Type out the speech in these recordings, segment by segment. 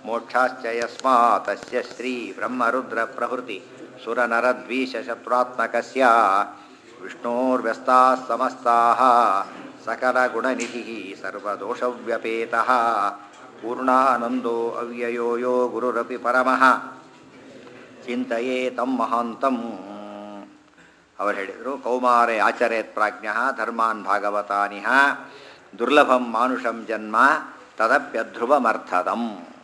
ಮೋಕ್ಷಾಶ್ಚ ಯಸ್ಮಾತಸ್ಯ ಶ್ರೀ ಬ್ರಹ್ಮರುದ್ರ ಪ್ರಭೃತಿ ಸುರನರದ್ವೀಷಶತ್ರುತ್ಮಕಸ್ಯ ವಿಷ್ಣೋರ್ವ್ಯಸ್ತಾः ಸಮಸ್ತಾः सकलगुणनिधिः सर्वदोषव्यपेतः पूर्णानन्दो अव्ययो यो गुरुरपि परमः ಚಿಂತೆಯೇ ತಂ ಮಹಾಂತಂ ಅವರು ಹೇಳಿದರು ಕೌಮಾರೆ ಆಚರೇತ್ ಪ್ರಾಜ್ಞ ಧರ್ಮಾನ್ ಭಾಗವತಾನಿಹ ದುರ್ಲಭಂ ಮಾನುಷಂ ಜನ್ಮ ತದಪ್ಯಧ್ರುವಮರ್ಥದಂ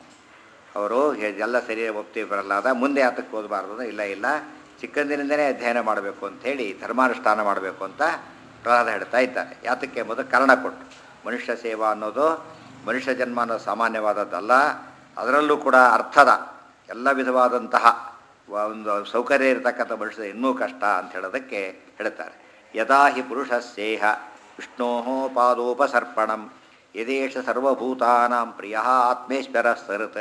ಅವರು ಎಲ್ಲ ಸರಿ ಒಪ್ತಿ ಬರಲಾದ ಮುಂದೆ ಯಾತಕ್ಕೆ ಓದಬಾರ್ದು ಇಲ್ಲ ಇಲ್ಲ ಚಿಕ್ಕಂದಿನಿಂದಲೇ ಅಧ್ಯಯನ ಮಾಡಬೇಕು ಅಂಥೇಳಿ ಧರ್ಮಾನುಷ್ಠಾನ ಮಾಡಬೇಕು ಅಂತ ಪ್ರಹ್ಲಾದ ಹೇಳ್ತಾ ಇದ್ದಾರೆ ಯಾತಕ್ಕೆ ಎಂಬುದು ಕಾರಣ ಕೊಟ್ಟು ಮನುಷ್ಯ ಸೇವಾ ಅನ್ನೋದು ಮನುಷ್ಯ ಜನ್ಮ ಅನ್ನೋದು ಸಾಮಾನ್ಯವಾದದ್ದಲ್ಲ ಅದರಲ್ಲೂ ಕೂಡ ಅರ್ಥದ ಎಲ್ಲ ವಿಧವಾದಂತಹ ಒಂದು ಸೌಕರ್ಯ ಇರತಕ್ಕಂಥ ಮನುಷ್ಯದ ಇನ್ನೂ ಕಷ್ಟ ಅಂತ ಹೇಳೋದಕ್ಕೆ ಹೇಳ್ತಾರೆ ಯದಾ ಹಿ ಪುರುಷಸ್ಯೇಹ ವಿಷ್ಣೋ ಪಾದೋಪಸರ್ಪಣಂ ಯದೇಶ ಸರ್ವಭೂತಾನಾಂ ಪ್ರಿಯ ಆತ್ಮೇಶ್ವರ ಸರತ್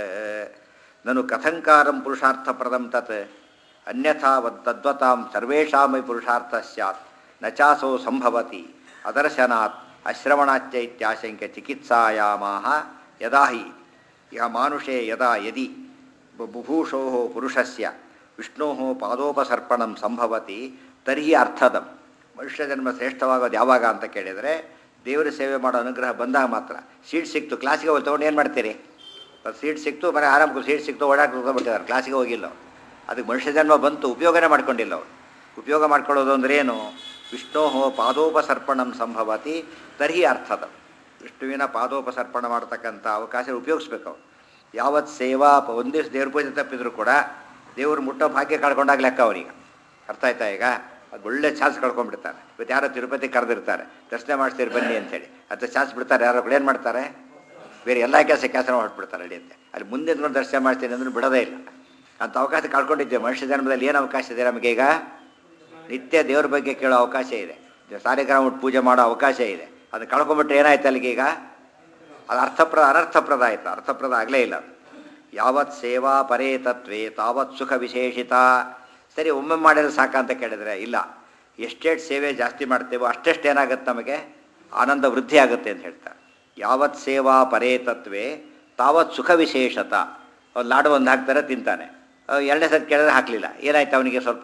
ನನು ಕಥಂಕಾರಂ ಪುರುಷಾರ್ಥಪ್ರದಂ ತತ್ ಅನ್ಯಥಾ ತದ್ವತಾಂ ಸರ್ವೇಷಾಮಿ ಪುರುಷಾರ್ಥ ಸ್ಯಾತ್ ನ ಚಾಸೋ ಸಂಭವತಿ ಅದರ್ಶನಾತ್ ಅಶ್ರವಣಾಚ್ಚ ಇತ್ಯಾಶಂಕ್ಯ ಚಿಕಿತ್ಸಾಯಾಮಾಹ ಯದಾ ಹಿ ಇಹ ಮಾನುಷೇ ಯದಾ ಯದಿ ಬುಭೂಷೋ ಪುರುಷಸ್ಯ ವಿಷ್ಣೋ ಪಾದೋಪಸರ್ಪಣಂ ಸಂಭವತಿ ತರ್ಹಿ ಅರ್ಥದಂ ಮನುಷ್ಯ ಜನ್ಮ ಶ್ರೇಷ್ಠವಾಗೋದು ಯಾವಾಗ ಅಂತ ಕೇಳಿದರೆ ದೇವರ ಸೇವೆ ಮಾಡೋ ಅನುಗ್ರಹ ಬಂದಾಗ ಮಾತ್ರ ಸೀಟ್ ಸಿಕ್ತು ಕ್ಲಾಸಿಗೆ ಹೋಗಿ ತೊಗೊಂಡು ಏನು ಮಾಡ್ತೀರಿ ಸೀಟ್ ಸಿಕ್ತು ಮನೆ ಆರಾಮ ಸೀಟ್ ಸಿಕ್ತು ಓಡಾಕ್ ಬಿಟ್ಟಿದ್ದಾರೆ ಕ್ಲಾಸಿಗೆ ಹೋಗಿಲ್ಲ ಅವ್ರು ಅದಕ್ಕೆ ಮನುಷ್ಯ ಜನ್ಮ ಬಂತು ಉಪಯೋಗನೇ ಮಾಡ್ಕೊಂಡಿಲ್ಲ ಅವರು ಉಪಯೋಗ ಮಾಡ್ಕೊಳ್ಳೋದು ಅಂದ್ರೆ ಏನು ವಿಷ್ಣೋ ಪಾದೋಪಸರ್ಪಣಂ ಸಂಭವತಿ ತರ್ಹಿ ಅರ್ಥದ ವಿಷ್ಣುವಿನ ಪಾದೋಪಸರ್ಪಣ ಮಾಡ್ತಕ್ಕಂಥ ಅವಕಾಶ ಉಪಯೋಗಿಸ್ಬೇಕು ಅವ್ರು ಯಾವತ್ತು ಸೇವಾ ಪ- ಒಂದ್ ದಿವಸ ದೇವ್ರ ಪೂಜೆ ತಪ್ಪಿದ್ರು ಕೂಡ ದೇವ್ರು ಮುಟ್ಟೋ ಭಾಗ್ಯ ಕಳ್ಕೊಂಡಾಗ ಲೆಕ್ಕ ಅವರಿಗೆ ಅರ್ಥ ಆಯ್ತಾ ಈಗ ಅದು ಒಳ್ಳೆ ಚಾನ್ಸ್ ಕಳ್ಕೊಂಡ್ಬಿಡ್ತಾರೆ ಇವತ್ತು ಯಾರೋ ತಿರುಪತಿ ಕರೆದಿರ್ತಾರೆ ದರ್ಶನ ಮಾಡಿಸ್ತೀರಿ ಬನ್ನಿ ಅಂತೇಳಿ ಅದು ಚಾನ್ಸ್ ಬಿಡ್ತಾರೆ ಯಾರೋ ಏನು ಮಾಡ್ತಾರೆ ಬೇರೆ ಎಲ್ಲ ಕೆಲಸ ಕೆಲಸ ಹೊರಟ್ಬಿಡ್ತಾರೆ ಅಡಿ ಅಂತ ಅಲ್ಲಿ ಮುಂದೆ ನಿಂತ್ಕೊಂಡು ದರ್ಶನ ಮಾಡ್ತೀನಿ ಅಂದ್ರೆ ಬಿಡೋದೇ ಇಲ್ಲ ಅಂತ ಅವಕಾಶ ಕಳ್ಕೊಂಡಿದ್ದೇವೆ ಮನುಷ್ಯ ಜನ್ಮದಲ್ಲಿ ಏನು ಅವಕಾಶ ಇದೆ ನಮಗೆ ಈಗ ನಿತ್ಯ ದೇವ್ರ ಬಗ್ಗೆ ಕೇಳೋ ಅವಕಾಶ ಇದೆ ಸಾಲಿಗ್ರಾಮ ಉಟ್ಟು ಪೂಜೆ ಮಾಡೋ ಅವಕಾಶ ಇದೆ ಅದು ಕಳ್ಕೊಂಬಿಟ್ರೆ ಏನಾಯ್ತು ಅಲ್ಲಿಗೆ ಈಗ ಅದು ಅರ್ಥಪ್ರದ ಅನರ್ಥಪ್ರದ ಆಯ್ತು ಅರ್ಥಪ್ರದ ಆಗಲೇ ಇಲ್ಲ ಅದು. ಯಾವತ್ ಸೇವಾ ಪರೇ ತತ್ವೇ ತಾವತ್ ಸುಖ ವಿಶೇಷಿತ ಸರಿ ಒಮ್ಮೆ ಮಾಡಿದ್ರೆ ಸಾಕ ಅಂತ ಕೇಳಿದ್ರೆ ಇಲ್ಲ ಎಷ್ಟೆಷ್ಟು ಸೇವೆ ಜಾಸ್ತಿ ಮಾಡ್ತೇವೋ ಅಷ್ಟೆಷ್ಟು ಏನಾಗುತ್ತೆ ನಮಗೆ ಆನಂದ ವೃದ್ಧಿ ಆಗುತ್ತೆ ಅಂತ ಹೇಳ್ತಾರೆ ಯಾವತ್ ಸೇವಾ ಪರೇ ತತ್ವೇ ತಾವತ್ ಸುಖ ವಿಶೇಷತ ಅವ್ನು ಲಾಡು ಒಂದು ಹಾಕ್ತಾರೆ ತಿಂತಾನೆ ಅವ್ ಎರಡನೇ ಸತಿ ಕೇಳಿದ್ರೆ ಹಾಕಲಿಲ್ಲ ಏನಾಯ್ತು ಅವನಿಗೆ ಸ್ವಲ್ಪ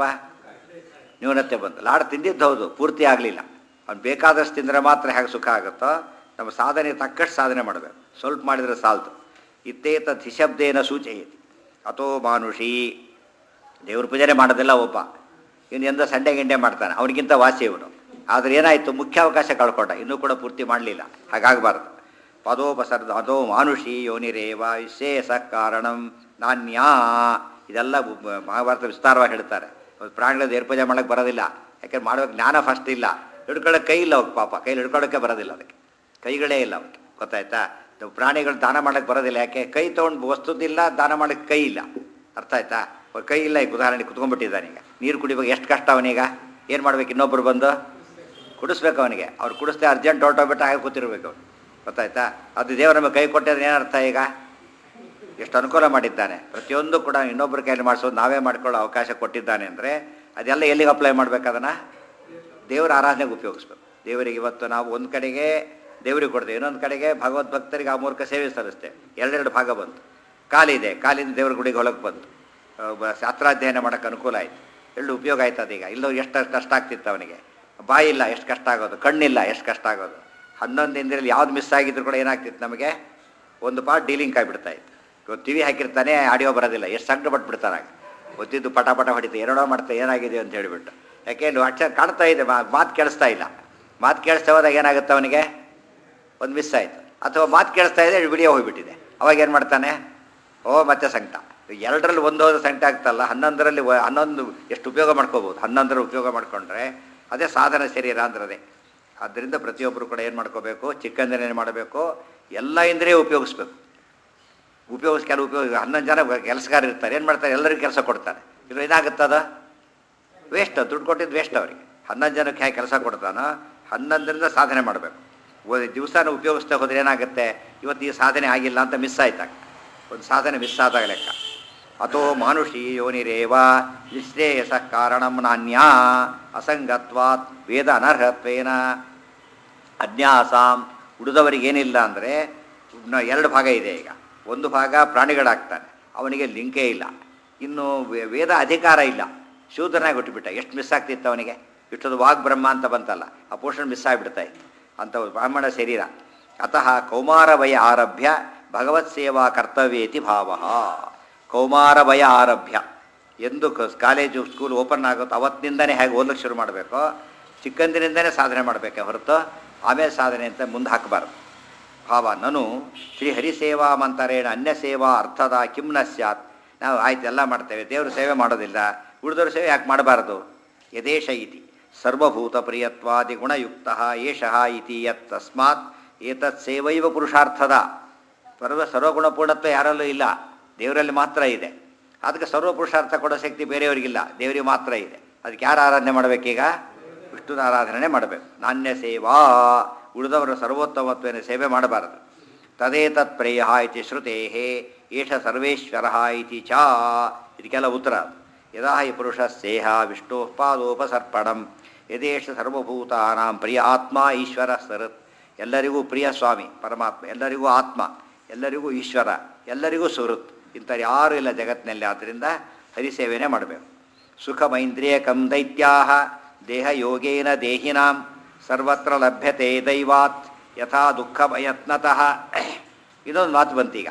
ನ್ಯೂನತೆ ಬಂತು ಲಾಡು ತಿಂದಿದ್ದು ಹೌದು ಪೂರ್ತಿ ಆಗಲಿಲ್ಲ ಅವ್ನು ಬೇಕಾದಷ್ಟು ತಿಂದರೆ ಮಾತ್ರ ಹೇಗೆ ಸುಖ ಆಗುತ್ತೋ ನಮ್ಮ ಸಾಧನೆ ತಕ್ಕಷ್ಟು ಸಾಧನೆ ಮಾಡಬೇಕು ಸ್ವಲ್ಪ ಮಾಡಿದರೆ ಸಾಲ್ತು ಇತ್ತೇತ ಧಿಶಬ್ದೇನ ಸೂಚಯತಿ ಅಥೋ ಮಾನುಷಿ ದೇವ್ರ ಪೂಜೆನೇ ಮಾಡೋದಿಲ್ಲ ಒಬ್ಬ ಇನ್ನು ಎಂದ ಸಂಡೆ ಗಿಂಡೆ ಮಾಡ್ತಾನೆ ಅವನಿಗಿಂತ ವಾಸಿ ಇವನು ಆದರೆ ಏನಾಯಿತು ಮುಖ್ಯ ಅವಕಾಶ ಕಳ್ಕೊಂಡ ಇನ್ನೂ ಕೂಡ ಪೂರ್ತಿ ಮಾಡಲಿಲ್ಲ ಹಾಗಾಗಬಾರ್ದು ಪದೋಪಸರ್ದ ಅದೋ ಮಾನುಷಿ ಯೋನಿರೇವ ವಿಶೇಷ ಕಾರಣಂ ನಾನ್ಯಾ ಇದೆಲ್ಲ ಬ- ಮಹಾಭಾರತ ವಿಸ್ತಾರವಾಗಿ ಹೇಳ್ತಾರೆ ಒಂದು ಪ್ರಾಣಿಗಳ ದೇವ್ರ ಪೂಜೆ ಮಾಡೋಕ್ಕೆ ಬರೋದಿಲ್ಲ ಯಾಕಂದ್ರೆ ಮಾಡೋಕೆ ಜ್ಞಾನ ಫಸ್ಟ್ ಇಲ್ಲ ಹಿಡ್ಕೊಳ್ಳೋಕೆ ಕೈ ಇಲ್ಲ ಅವ್ಕೆ ಪಾಪ ಕೈಲಿ ಹಿಡ್ಕೊಳ್ಳೋಕ್ಕೆ ಬರೋದಿಲ್ಲ ಅದಕ್ಕೆ ಕೈಗಳೇ ಇಲ್ಲ ಅವಕ್ಕೆ ಗೊತ್ತಾಯ್ತಾ ನಾವು ಪ್ರಾಣಿಗಳು ದಾನ ಮಾಡೋಕ್ಕೆ ಬರೋದಿಲ್ಲ ಯಾಕೆ ಕೈ ತೊಗೊಂಡು ವಸ್ತುದಿಲ್ಲ ದಾನ ಮಾಡೋಕ್ಕೆ ಕೈ ಇಲ್ಲ ಅರ್ಥ ಆಯ್ತಾ ಅವ್ರ ಕೈ ಇಲ್ಲ ಈಗ ಉದಾಹರಣೆ ಕುತ್ಕೊಂಡ್ಬಿಟ್ಟಿದ್ದಾನೆ ಈಗ ನೀರು ಕುಡಿಬೇಕು ಎಷ್ಟು ಕಷ್ಟ ಅವನೀಗ ಏನು ಮಾಡ್ಬೇಕು ಇನ್ನೊಬ್ಬರು ಬಂದು ಕುಡಿಸ್ಬೇಕು ಅವನಿಗೆ ಅವ್ರು ಕುಡಿಸ್ದೆ ಅರ್ಜೆಂಟ್ ಹೊರಟೋಗ್ಬಿಟ್ಟು ಆಗ ಕೂತಿರ್ಬೇಕು ಅವ್ನು ಗೊತ್ತಾಯ್ತಾ ಅದು ದೇವರ ನಮಗೆ ಕೈ ಕೊಟ್ಟಿದ್ರೆ ಏನರ್ಥ ಈಗ ಎಷ್ಟು ಅನುಕೂಲ ಮಾಡಿದ್ದಾನೆ ಪ್ರತಿಯೊಂದು ಕೂಡ ಇನ್ನೊಬ್ಬರ ಕೈಯಲ್ಲಿ ಮಾಡಿಸೋದು ನಾವೇ ಮಾಡ್ಕೊಳ್ಳೋ ಅವಕಾಶ ಕೊಟ್ಟಿದ್ದಾನೆ ಅಂದರೆ ಅದೆಲ್ಲ ಎಲ್ಲಿಗೆ ಅಪ್ಲೈ ಮಾಡ್ಬೇಕು ಅದನ್ನು ದೇವರ ಆರಾಧನೆಗೆ ಉಪಯೋಗಿಸ್ಬೇಕು ದೇವರಿಗೆ ಇವತ್ತು ನಾವು ಒಂದು ಕಡೆಗೆ ದೇವರಿಗೆ ಕೊಡ್ತೇವೆ ಇನ್ನೊಂದು ಕಡೆಗೆ ಭಗವದ್ ಭಕ್ತರಿಗೆ ಆ ಮೂಲಕ ಸೇವೆ ಸಲ್ಲಿಸ್ತೇವೆ ಎರಡೆರಡು ಭಾಗ ಬಂತು ಕಾಲಿದೆ ಕಾಲಿಂದ ದೇವ್ರ ಗುಡಿಗೆ ಹೊಲಕ್ಕೆ ಬಂತು ಆ, ಬ- ಶಾಸ್ತ್ರಾಧ್ಯಯನ ಮಾಡೋಕ್ಕೆ ಅನುಕೂಲ ಆಯಿತು ಎಳ್ಳು ಉಪಯೋಗ ಆಯ್ತು ಅದೀಗ ಇಲ್ಲೋ ಎಷ್ಟು ಕಷ್ಟ ಆಗ್ತಿತ್ತು ಅವನಿಗೆ ಬಾಯಿ ಇಲ್ಲ ಎಷ್ಟು ಕಷ್ಟ ಆಗೋದು ಕಣ್ಣಿಲ್ಲ ಎಷ್ಟು ಕಷ್ಟ ಆಗೋದು ಹನ್ನೊಂದು ಇಂದ್ರಲ್ಲಿ ಯಾವ್ದು ಮಿಸ್ ಆಗಿದ್ರು ಕೂಡ ಏನಾಗ್ತಿತ್ತು ನಮಗೆ ಒಂದು ಪಾರ್ಟ್ ಡೀಲಿಂಗ್ ಆಗಿಬಿಡ್ತಾ ಇತ್ತು ಇವತ್ತು ಟಿವಿ ಹಾಕಿರ್ತಾನೆ ಆಡಿಯೋ ಬರೋದಿಲ್ಲ ಎಷ್ಟು ಸಂಕಟ ಪಟ್ಬಿಡ್ತಾರೆ ಆಗ ಗೊತ್ತಿದ್ದು ಪಟ ಪಟ ಹೊಡಿತು ಎರಡೋ ಮಾಡ್ತಾ ಏನಾಗಿದೆ ಅಂತ ಹೇಳಿಬಿಟ್ಟು ಯಾಕೆ ಇಲ್ಲಿ ಅಕ್ಷರ ಕಾಣ್ತಾ ಇದೆ ಮಾ- ಮಾತು ಕೇಳಿಸ್ತಾ ಇಲ್ಲ ಮಾತು ಕೇಳಿಸ್ತಾ ಹೋದಾಗ ಏನಾಗುತ್ತೆ ಅವನಿಗೆ ಒಂದು ಮಿಸ್ ಆಯಿತು ಅಥವಾ ಮಾತು ಕೇಳಿಸ್ತಾ ಇದೆ ವಿಡಿಯೋ ಹೋಗ್ಬಿಟ್ಟಿದೆ ಅವಾಗ ಏನು ಮಾಡ್ತಾನೆ ಓ ಮತ್ತೆ ಸಂಕಟ ಎರಡರಲ್ಲಿ ಒಂದು ಹೋದ ಸಂಕಟ ಆಗ್ತಲ್ಲ ಹನ್ನೊಂದರಲ್ಲಿ ವ- ಹನ್ನೊಂದು ಎಷ್ಟು ಉಪಯೋಗ ಮಾಡ್ಕೋಬೋದು ಹನ್ನೊಂದರ ಉಪಯೋಗ ಮಾಡಿಕೊಂಡ್ರೆ ಅದೇ ಸಾಧನ ಶರೀರ ಅಂದ್ರದೇ ಆದ್ದರಿಂದ ಪ್ರತಿಯೊಬ್ಬರು ಕೂಡ ಏನು ಮಾಡ್ಕೋಬೇಕು ಚಿಕ್ಕಂದಿನ ಏನು ಮಾಡಬೇಕು ಎಲ್ಲ ಇಂದ್ರಿಯ ಉಪಯೋಗಿಸ್ಬೇಕು ಉಪಯೋಗಿಸ್ ಕೆಲವು ಉಪಯೋಗ ಹನ್ನೊಂದು ಜನ ಕೆಲಸಗಾರ ಇರ್ತಾರೆ ಏನು ಮಾಡ್ತಾರೆ ಎಲ್ಲರಿಗೂ ಕೆಲಸ ಕೊಡ್ತಾರೆ ಇದು ಇದಾಗುತ್ತದ ವೇಸ್ಟ್ ದುಡ್ಡು ಕೊಟ್ಟಿದ್ದು ವೇಸ್ಟ್ ಅವರಿಗೆ ಹನ್ನೊಂದು ಜನಕ್ಕೆ ಹೇಗೆ ಕೆಲಸ ಕೊಡ್ತಾನೋ ಹನ್ನೊಂದರಿಂದ ಸಾಧನೆ ಮಾಡಬೇಕು ಒಂದು ದಿವಸನ ಉಪಯೋಗಿಸ್ತಾ ಹೋದ್ರೆ ಏನಾಗುತ್ತೆ ಇವತ್ತು ಈ ಸಾಧನೆ ಆಗಿಲ್ಲ ಅಂತ ಮಿಸ್ ಆಯ್ತಾಗ ಒಂದು ಸಾಧನೆ ಮಿಸ್ ಆದಾಗ ಲೆಕ್ಕ ಅಥೋ ಮಾನುಷಿ ಯೋನಿರೇವ ನಿಶ್ರೇಯಸ ಕಾರಣಂ ನಾನ್ಯ ಅಸಂಗತ್ವಾತ್ ವೇದ ಅನರ್ಹತ್ವೇನ ಅಜ್ಞಾಸಾಂ ಉಳಿದವರಿಗೇನಿಲ್ಲ ಅಂದರೆ ಎರಡು ಭಾಗ ಇದೆ ಈಗ ಒಂದು ಭಾಗ ಪ್ರಾಣಿಗಳಾಗ್ತಾನೆ ಅವನಿಗೆ ಲಿಂಕೇ ಇಲ್ಲ ಇನ್ನು ವೇ- ವೇದ ಅಧಿಕಾರ ಇಲ್ಲ ಶೂದ್ರನಾಗಿ ಹುಟ್ಟುಬಿಟ್ಟ ಎಷ್ಟು ಮಿಸ್ ಆಗ್ತಿತ್ತು ಅವನಿಗೆ ಇಷ್ಟೊಂದು ವಾಗ್ ಬ್ರಹ್ಮ ಅಂತ ಬಂತಲ್ಲ ಆ ಪೋಷಣೆ ಮಿಸ್ ಆಗಿಬಿಡ್ತಾ ಇತ್ತು ಅಂತ ಬ್ರಾಹ್ಮಣ ಶರೀರ ಅತಃ ಕೌಮಾರ ವಯ ಆರಭ್ಯ ಭಗವತ್ ಸೇವಾ ಕರ್ತವ್ಯೇತಿ ಭಾವ ಕೌಮಾರ ವಯ ಆರಭ್ಯ ಎಂದು ಕ- ಕಾಲೇಜು ಸ್ಕೂಲ್ ಓಪನ್ ಆಗುತ್ತೋ ಅವತ್ತಿನಿಂದನೇ ಹೇಗೆ ಓದಲಿಕ್ಕೆ ಶುರು ಮಾಡಬೇಕೋ ಚಿಕ್ಕಂದಿನಿಂದನೇ ಸಾಧನೆ ಮಾಡಬೇಕೆ ಹೊರತು ಆಮೇಲೆ ಸಾಧನೆ ಅಂತ ಮುಂದೆ ಹಾಕಬಾರ್ದು ಭಾವ ನನು ಶ್ರೀ ಹರಿಸೇವಾ ಮಂತರೇಣ ಅನ್ಯ ಸೇವಾ ಅರ್ಥದ ಕಿಂ ನ ಸ್ಯಾತ್ ನಾವು ಆಯ್ತು ಎಲ್ಲ ಮಾಡ್ತೇವೆ ದೇವ್ರ ಸೇವೆ ಮಾಡೋದಿಲ್ಲ ಉಳಿದವ್ರ ಸೇವೆ ಯಾಕೆ ಮಾಡಬಾರ್ದು ಯದೇಶ ಇತಿ ಸರ್ವಭೂತ ಪ್ರಿಯತ್ವಾದಿ ಗುಣಯುಕ್ತ ಏಷಃ ಇತಿ ಯತ್ ತಸ್ಮಾತ್ ಏತತ್ ಸೇವೈವ ಪುರುಷಾರ್ಥದ ಸರ್ವ ಸರ್ವಗುಣಪೂರ್ಣತ್ವ ಯಾರಲ್ಲೂ ಇಲ್ಲ ದೇವರಲ್ಲಿ ಮಾತ್ರ ಇದೆ ಅದಕ್ಕೆ ಸರ್ವ ಪುರುಷಾರ್ಥ ಕೊಡೋ ಶಕ್ತಿ ಬೇರೆಯವರಿಗಿಲ್ಲ ದೇವರಿಗೆ ಮಾತ್ರ ಇದೆ ಅದಕ್ಕೆ ಯಾರು ಆರಾಧನೆ ಮಾಡಬೇಕೀಗ ವಿಷ್ಣುನ ಆರಾಧನೆ ಮಾಡಬೇಕು ನಾಣ್ಯ ಸೇವಾ ಉಳಿದವರ ಸರ್ವೋತ್ತಮತ್ವೇನ ಸೇವೆ ಮಾಡಬಾರದು ತದೇತತ್ ಪ್ರೇಯ ಇತಿ ಶ್ರುತೇ ಏಷ ಸರ್ವೇಶ್ವರ ಇತಿ ಚ ಇದಕ್ಕೆಲ್ಲ ಉತ್ತರ ಯದಾ ಹಿ ಪುರುಷ ಸೇಹ ವಿಷ್ಣು ಪಾದೋಪಸರ್ಪಣಂ ಯದೇಶ ಸರ್ವಭೂತಾನಾಂ ಪ್ರಿಯ ಆತ್ಮ ಈಶ್ವರ ಸರತ್ ಎಲ್ಲರಿಗೂ ಪ್ರಿಯ ಸ್ವಾಮಿ ಪರಮಾತ್ಮ ಎಲ್ಲರಿಗೂ ಆತ್ಮ ಎಲ್ಲರಿಗೂ ಈಶ್ವರ ಎಲ್ಲರಿಗೂ ಸುಹೃತ್ ಇಂಥವ್ರು ಯಾರೂ ಇಲ್ಲ ಜಗತ್ತಿನಲ್ಲಿ ಆದ್ದರಿಂದ ಹರಿಸೇವೆನೇ ಮಾಡಬೇಕು ಸುಖಮೈಂದ್ರಿಯಕಂ ದೈತ್ಯಾ ದೇಹ ಯೋಗೇನ ದೇಹಿನಾಂ ಸರ್ವತ್ರ ಲಭ್ಯತೆ ದೈವಾತ್ ಯಥಾ ದುಃಖಮಯತ್ನತಃ ಇದೊಂದು ಮಾತು ಬಂತೀಗ